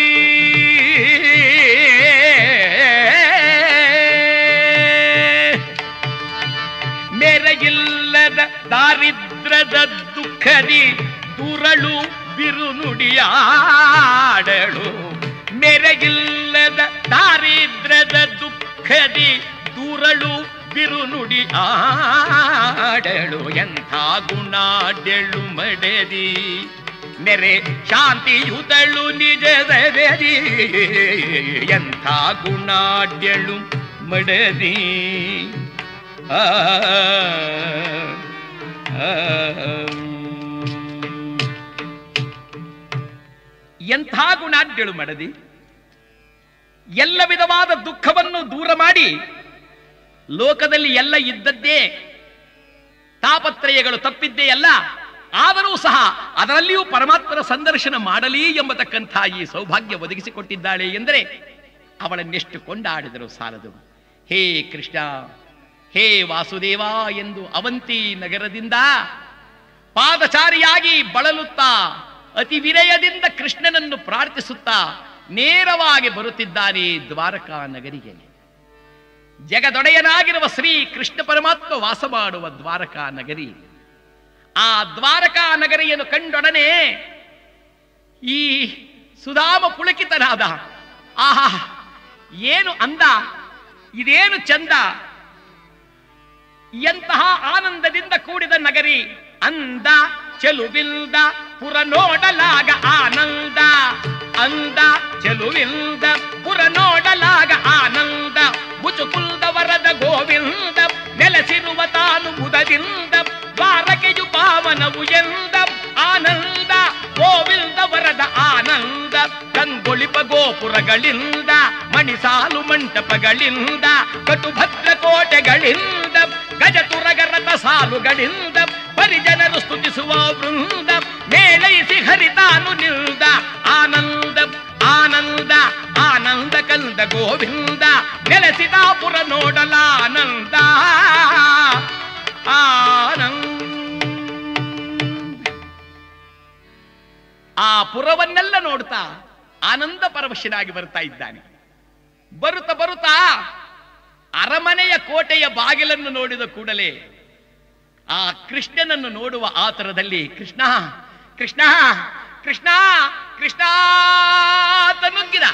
ಮೆರೆಗಿಲ್ಲದ ದಾರಿದ್ರದ ದುಃಖದಿ ತುರಳು ಬಿರುನುಡಿಯಾಡಳು ಮೆರೆಗಿಲ್ಲದ ದಾರಿದ್ರದ ದುಃಖದಿ ತುರಳು ಬಿರುನುಡಿ ಆಡಳು ಎಂಥ ಗುಣಾಡ್ಯಳು ಮಡದಿ ನೆರೆ ಶಾಂತಿಯುತಳು ನಿಜದದಿ ಎಂಥ ಗುಣಾಡ್ಯಳು ಮಡದಿ ಆ ಆ, ಎಂಥ ಗುಣಾಡ್ಯಳು ಮಡದಿ ಎಲ್ಲ ವಿಧವಾದ ದುಃಖವನ್ನು ದೂರ ಮಾಡಿ ಲೋಕದಲ್ಲಿ ಎಲ್ಲ ಇದ್ದದ್ದೇ ತಾಪತ್ರಯಗಳು ತಪ್ಪಿದ್ದೇ ಅಲ್ಲ ಆದರೂ ಸಹ ಅದರಲ್ಲಿಯೂ ಪರಮಾತ್ಮನ ಸಂದರ್ಶನ ಮಾಡಲಿ ಎಂಬತಕ್ಕಂಥ ಈ ಸೌಭಾಗ್ಯ ಒದಗಿಸಿಕೊಟ್ಟಿದ್ದಾಳೆ ಎಂದರೆ ಅವಳನ್ನೆಷ್ಟು ಕೊಂಡಾಡಿದರು ಸಾಲದು ಹೇ ಕೃಷ್ಣ ಹೇ ವಾಸುದೇವ ಎಂದು ಅವಂತಿ ನಗರದಿಂದ ಪಾದಚಾರಿಯಾಗಿ ಬಳಲುತ್ತಾ ಅತಿ ವಿನಯದಿಂದ ಕೃಷ್ಣನನ್ನು ಪ್ರಾರ್ಥಿಸುತ್ತಾ ನೇರವಾಗಿ ಬರುತ್ತಿದ್ದಾನೆ ದ್ವಾರಕಾ ನಗರಿಗೆ ಜಗದೊಡೆಯನಾಗಿರುವ ಶ್ರೀ ಕೃಷ್ಣ ಪರಮಾತ್ಮ ವಾಸ ಮಾಡುವ ದ್ವಾರಕಾ ನಗರಿ ಆ ದ್ವಾರಕಾ ನಗರಿಯನ್ನು ಕಂಡೊಡನೆ ಈ ಸುಧಾಮ ಪುಳಕಿತನಾದ ಆಹಾ ಏನು ಅಂದ ಇದೇನು ಚಂದ ಎಂತಹ ಆನಂದದಿಂದ ಕೂಡಿದ ನಗರಿ ಅಂದ ಚೆಲುವಿಲ್ದ ಪುರ ನೋಡಲಾಗ ಆನಂದ ಅಂದ ಚೆಲುವಿಲ್ದ ಪುರ ನೋಡಲಾಗ ಆನಂದ ಮುಚುಕುಲ್ದ ವರದ ಗೋವಿಂದ ನೆಲೆಸಿರುವ ತಾನು ಮುದದಿಂದ ದ್ವಾರಕೆಯು ಪಾವನವು ಎಂದ ಆನಂದ ಗೋವಿಂದ ವರದ ಆನಂದ ಕಂಗೊಳಿಪ ಗೋಪುರಗಳಿಂದ ಮಣಿಸಾಲು ಮಂಟಪಗಳಿಂದ ಕಟುಭದ್ರ ಕೋಟೆಗಳಿಂದ ಗಜತುರಗರತ ಸಾಲುಗಳಿಂದ ಪರಿಜನರು ಸ್ತುತಿಸುವ ವೃಂದ ಮೇಳೈಸಿ ಹರಿತಾನು ನಿಲ್ದ ಆನಂದ ಆನಂದ ಆನಂದ ಕಂದ ಗೋವಿಂದ ನೆಲೆಸಿದಾಪುರ ನೋಡಲಾನಂದ ಆನಂದ ಆ ಪುರವನ್ನೆಲ್ಲ ನೋಡ್ತಾ ಆನಂದ ಪರವಶನಾಗಿ ಬರ್ತಾ ಇದ್ದಾನೆ ಬರುತ್ತಾ ಬರುತ್ತಾ ಅರಮನೆಯ ಕೋಟೆಯ ಬಾಗಿಲನ್ನು ನೋಡಿದ ಕೂಡಲೇ ಆ ಕೃಷ್ಣನನ್ನು ನೋಡುವ ಆತರದಲ್ಲಿ ಕೃಷ್ಣ ಕೃಷ್ಣ ಕೃಷ್ಣ ಕೃಷ್ಣ ಅಂತ ನುಗ್ಗಿದ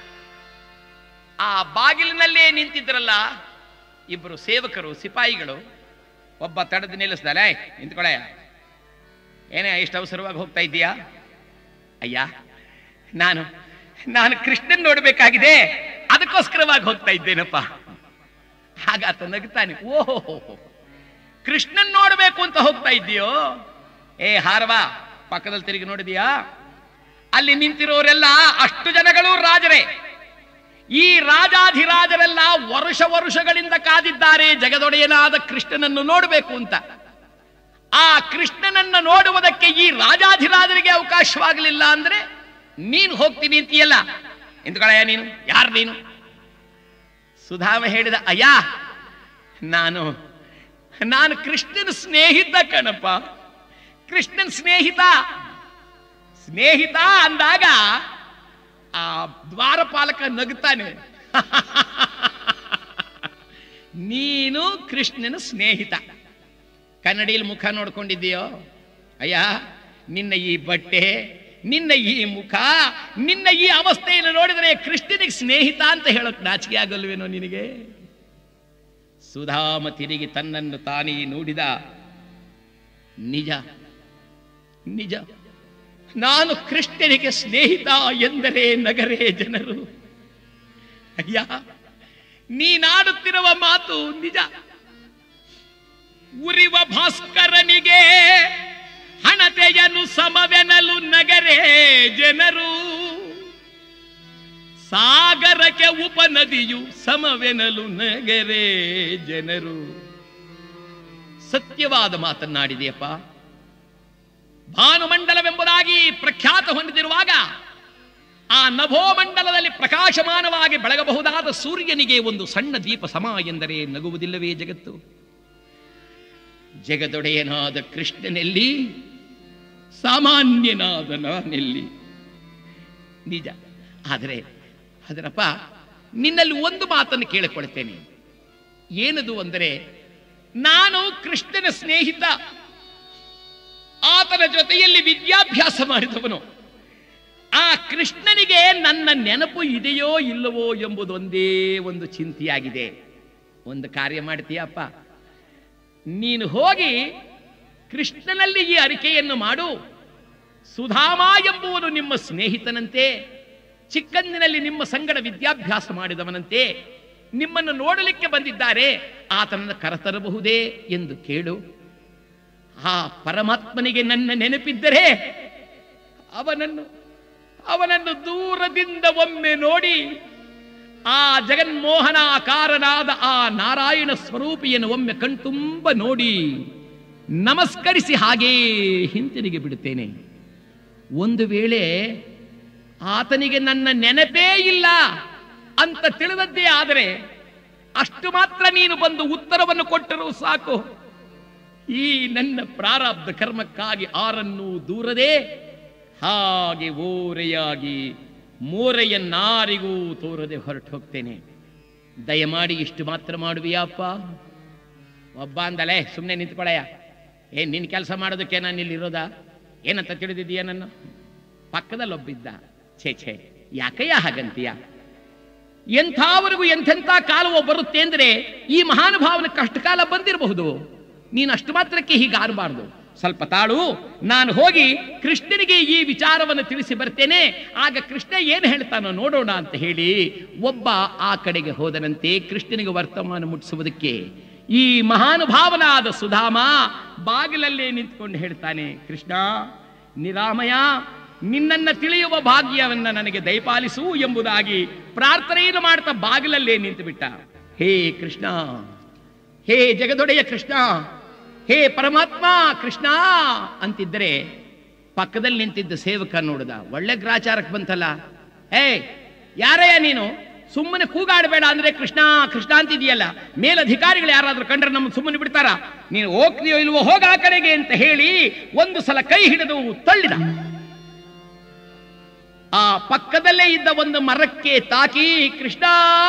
ಆ ಬಾಗಿಲಿನಲ್ಲೇ ನಿಂತಿದ್ರಲ್ಲ ಇಬ್ಬರು ಸೇವಕರು ಸಿಪಾಯಿಗಳು ಒಬ್ಬ ತಡೆದು ನಿಲ್ಲಿಸ್ದಲ್ಲ ನಿಂತ್ಕೊಳೆ ಏನೇ ಇಷ್ಟು ಅವಸರವಾಗಿ ಹೋಗ್ತಾ ಇದ್ದೀಯಾ ಅಯ್ಯ ನಾನು ನಾನು ಕೃಷ್ಣನ್ ನೋಡ್ಬೇಕಾಗಿದೆ ಅದಕ್ಕೋಸ್ಕರವಾಗಿ ಹೋಗ್ತಾ ಇದ್ದೇನಪ್ಪ ಹಾಗ ಆತ ನಗ್ತಾನೆ ಓಹೋ ಕೃಷ್ಣನ್ ನೋಡ್ಬೇಕು ಅಂತ ಹೋಗ್ತಾ ಇದ್ದೀಯೋ ಏ ಹಾರವಾ ಪಕ್ಕದಲ್ಲಿ ತಿರುಗಿ ನೋಡಿದೀಯಾ ಅಲ್ಲಿ ನಿಂತಿರೋರೆಲ್ಲ ಅಷ್ಟು ಜನಗಳು ರಾಜರೇ ಈ ರಾಜಾಧಿರಾಜರೆಲ್ಲ ವರುಷ ವರುಷಗಳಿಂದ ಕಾದಿದ್ದಾರೆ ಜಗದೊಡೆಯನಾದ ಕೃಷ್ಣನನ್ನು ನೋಡಬೇಕು ಅಂತ ಆ ಕೃಷ್ಣನನ್ನ ನೋಡುವುದಕ್ಕೆ ಈ ರಾಜಾಧಿರಾಜರಿಗೆ ಅವಕಾಶವಾಗಲಿಲ್ಲ ಅಂದ್ರೆ ನೀನು ಹೋಗ್ತೀನಿ ಅಂತೀಯಲ್ಲ ಎಂದುಗಳಯ್ಯ ನೀನು ಯಾರು ನೀನು ಸುಧಾಮ ಹೇಳಿದ ಅಯ್ಯ ನಾನು ನಾನು ಕೃಷ್ಣನ ಸ್ನೇಹಿತ ಕಣಪ್ಪ ಕೃಷ್ಣನ್ ಸ್ನೇಹಿತ ಸ್ನೇಹಿತ ಅಂದಾಗ ಆ ದ್ವಾರಪಾಲಕ ನಗುತ್ತಾನೆ ನೀನು ಕೃಷ್ಣನ ಸ್ನೇಹಿತ ಕನ್ನಡಿಯಲ್ಲಿ ಮುಖ ನೋಡ್ಕೊಂಡಿದ್ದೀಯೋ ಅಯ್ಯ ನಿನ್ನ ಈ ಬಟ್ಟೆ ನಿನ್ನ ಈ ಮುಖ ನಿನ್ನ ಈ ಅವಸ್ಥೆಯನ್ನು ನೋಡಿದರೆ ಕೃಷ್ಣನಿಗೆ ಸ್ನೇಹಿತ ಅಂತ ಹೇಳಕ್ ನಾಚಿಕೆ ಆಗಲ್ವೇನೋ ನಿನಗೆ ಸುಧಾಮ ತಿರುಗಿ ತನ್ನನ್ನು ತಾನೇ ನೋಡಿದ ನಿಜ ನಿಜ ನಾನು ಕೃಷ್ಣನಿಗೆ ಸ್ನೇಹಿತ ಎಂದರೆ ನಗರೇ ಜನರು ಅಯ್ಯ ನೀನಾಡುತ್ತಿರುವ ಮಾತು ನಿಜ ಉರಿವ ಭಾಸ್ಕರನಿಗೆ ಹಣತೆಯನು ಸಮವೆನಲು ನಗರೇ ಜನರು ಸಾಗರಕ್ಕೆ ಉಪನದಿಯು ಸಮವೆನಲು ನಗರೇ ಜನರು ಸತ್ಯವಾದ ಮಾತನ್ನಾಡಿದೆಯಪ್ಪ ಭಾನುಮಂಡಲವೆಂಬುದಾಗಿ ಪ್ರಖ್ಯಾತ ಹೊಂದಿರುವಾಗ ಆ ನಭೋಮಂಡಲದಲ್ಲಿ ಪ್ರಕಾಶಮಾನವಾಗಿ ಬೆಳಗಬಹುದಾದ ಸೂರ್ಯನಿಗೆ ಒಂದು ಸಣ್ಣ ದೀಪ ಸಮ ಎಂದರೆ ನಗುವುದಿಲ್ಲವೇ ಜಗತ್ತು ಜಗದೊಡೆಯನಾದ ಕೃಷ್ಣನೆಲ್ಲಿ ಸಾಮಾನ್ಯನಾದ ನಾನೆಲ್ಲಿ ನಿಜ ಆದರೆ ಅದರಪ್ಪ ನಿನ್ನಲ್ಲಿ ಒಂದು ಮಾತನ್ನು ಕೇಳಿಕೊಳ್ತೇನೆ ಏನದು ಅಂದರೆ ನಾನು ಕೃಷ್ಣನ ಸ್ನೇಹಿತ ಆತನ ಜೊತೆಯಲ್ಲಿ ವಿದ್ಯಾಭ್ಯಾಸ ಮಾಡಿದವನು ಆ ಕೃಷ್ಣನಿಗೆ ನನ್ನ ನೆನಪು ಇದೆಯೋ ಇಲ್ಲವೋ ಎಂಬುದೊಂದೇ ಒಂದು ಚಿಂತೆಯಾಗಿದೆ ಒಂದು ಕಾರ್ಯ ಮಾಡ್ತೀಯಪ್ಪ ನೀನು ಹೋಗಿ ಕೃಷ್ಣನಲ್ಲಿ ಈ ಅರಿಕೆಯನ್ನು ಮಾಡು ಸುಧಾಮ ಎಂಬುವನು ನಿಮ್ಮ ಸ್ನೇಹಿತನಂತೆ ಚಿಕ್ಕಂದಿನಲ್ಲಿ ನಿಮ್ಮ ಸಂಗಡ ವಿದ್ಯಾಭ್ಯಾಸ ಮಾಡಿದವನಂತೆ ನಿಮ್ಮನ್ನು ನೋಡಲಿಕ್ಕೆ ಬಂದಿದ್ದಾರೆ ಆತನನ್ನು ಕರೆತರಬಹುದೇ ಎಂದು ಕೇಳು ಆ ಪರಮಾತ್ಮನಿಗೆ ನನ್ನ ನೆನಪಿದ್ದರೆ ಅವನನ್ನು ಅವನನ್ನು ದೂರದಿಂದ ಒಮ್ಮೆ ನೋಡಿ ಆ ಜಗನ್ಮೋಹನಾಕಾರನಾದ ಆ ನಾರಾಯಣ ಸ್ವರೂಪಿಯನ್ನು ಒಮ್ಮೆ ಕಣ್ತುಂಬ ನೋಡಿ ನಮಸ್ಕರಿಸಿ ಹಾಗೇ ಹಿಂತಿರುಗಿ ಬಿಡುತ್ತೇನೆ ಒಂದು ವೇಳೆ ಆತನಿಗೆ ನನ್ನ ನೆನಪೇ ಇಲ್ಲ ಅಂತ ತಿಳಿದದ್ದೇ ಆದರೆ ಅಷ್ಟು ಮಾತ್ರ ನೀನು ಬಂದು ಉತ್ತರವನ್ನು ಕೊಟ್ಟರೂ ಸಾಕು ಈ ನನ್ನ ಪ್ರಾರಬ್ಧ ಕರ್ಮಕ್ಕಾಗಿ ಆರನ್ನು ದೂರದೆ ಹಾಗೆ ಓರೆಯಾಗಿ ಮೋರೆಯನ್ನಾರಿಗೂ ತೋರದೆ ಹೊರಟು ಹೋಗ್ತೇನೆ ದಯಮಾಡಿ ಇಷ್ಟು ಮಾತ್ರ ಮಾಡುವಿಯಪ್ಪ ಒಬ್ಬ ಅಂದಲೇ ಸುಮ್ಮನೆ ನಿಂತ್ಕೊಳಯ್ಯ ಏನ್ ನಿನ್ ಕೆಲಸ ಮಾಡೋದಕ್ಕೆ ನಾನು ಇಲ್ಲಿ ಇರೋದಾ ಏನಂತ ತಿಳಿದಿದ್ದೀಯ ನನ್ನ ಪಕ್ಕದಲ್ಲಿ ಒಬ್ಬಿದ್ದ ಛೇ ಛೇ ಯಾಕಯ್ಯ ಹಾಗಂತೀಯ ಎಂಥವರಿಗೂ ಎಂಥೆಂಥ ಕಾಲವೋ ಬರುತ್ತೆ ಅಂದ್ರೆ ಈ ಮಹಾನುಭಾವನ ಕಷ್ಟಕಾಲ ಬಂದಿರಬಹುದು ನೀನು ಅಷ್ಟು ಮಾತ್ರಕ್ಕೆ ಹೀಗೆ ಆರಬಾರ್ದು ಸ್ವಲ್ಪ ತಾಳು ನಾನು ಹೋಗಿ ಕೃಷ್ಣನಿಗೆ ಈ ವಿಚಾರವನ್ನು ತಿಳಿಸಿ ಬರ್ತೇನೆ ಆಗ ಕೃಷ್ಣ ಏನು ಹೇಳ್ತಾನೋ ನೋಡೋಣ ಅಂತ ಹೇಳಿ ಒಬ್ಬ ಆ ಕಡೆಗೆ ಹೋದನಂತೆ ಕೃಷ್ಣನಿಗೆ ವರ್ತಮಾನ ಮುಟ್ಟಿಸುವುದಕ್ಕೆ ಈ ಮಹಾನುಭಾವನಾದ ಸುಧಾಮ ಬಾಗಿಲಲ್ಲೇ ನಿಂತ್ಕೊಂಡು ಹೇಳ್ತಾನೆ ಕೃಷ್ಣ ನಿರಾಮಯ ನಿನ್ನನ್ನ ತಿಳಿಯುವ ಭಾಗ್ಯವನ್ನ ನನಗೆ ದಯಪಾಲಿಸು ಎಂಬುದಾಗಿ ಪ್ರಾರ್ಥನೆಯನ್ನು ಮಾಡ್ತಾ ಬಾಗಿಲಲ್ಲೇ ನಿಂತು ಬಿಟ್ಟ ಹೇ ಕೃಷ್ಣ ಹೇ ಜಗದೊಡೆಯ ಕೃಷ್ಣ ಹೇ ಪರಮಾತ್ಮ ಕೃಷ್ಣ ಅಂತಿದ್ದರೆ ಪಕ್ಕದಲ್ಲಿ ನಿಂತಿದ್ದ ಸೇವಕ ನೋಡಿದ ಒಳ್ಳೆ ಗ್ರಾಚಾರಕ್ಕೆ ಬಂತಲ್ಲ ಹೇ ಯಾರಯ್ಯ ನೀನು ಸುಮ್ಮನೆ ಕೂಗಾಡಬೇಡ ಅಂದ್ರೆ ಕೃಷ್ಣ ಕೃಷ್ಣ ಅಂತಿದೆಯಲ್ಲ ಮೇಲಧಿಕಾರಿಗಳು ಯಾರಾದ್ರೂ ಕಂಡ್ರೆ ನಮ್ಮ ಸುಮ್ಮನೆ ಬಿಡ್ತಾರ ನೀನು ಹೋಗ್ತೀಯೋ ಇಲ್ವೋ ಹೋಗ ಆ ಕಡೆಗೆ ಅಂತ ಹೇಳಿ ಒಂದು ಸಲ ಕೈ ಹಿಡಿದು ತಳ್ಳಿದ ಆ ಪಕ್ಕದಲ್ಲೇ ಇದ್ದ ಒಂದು ಮರಕ್ಕೆ ತಾಕಿ ಕೃಷ್ಣ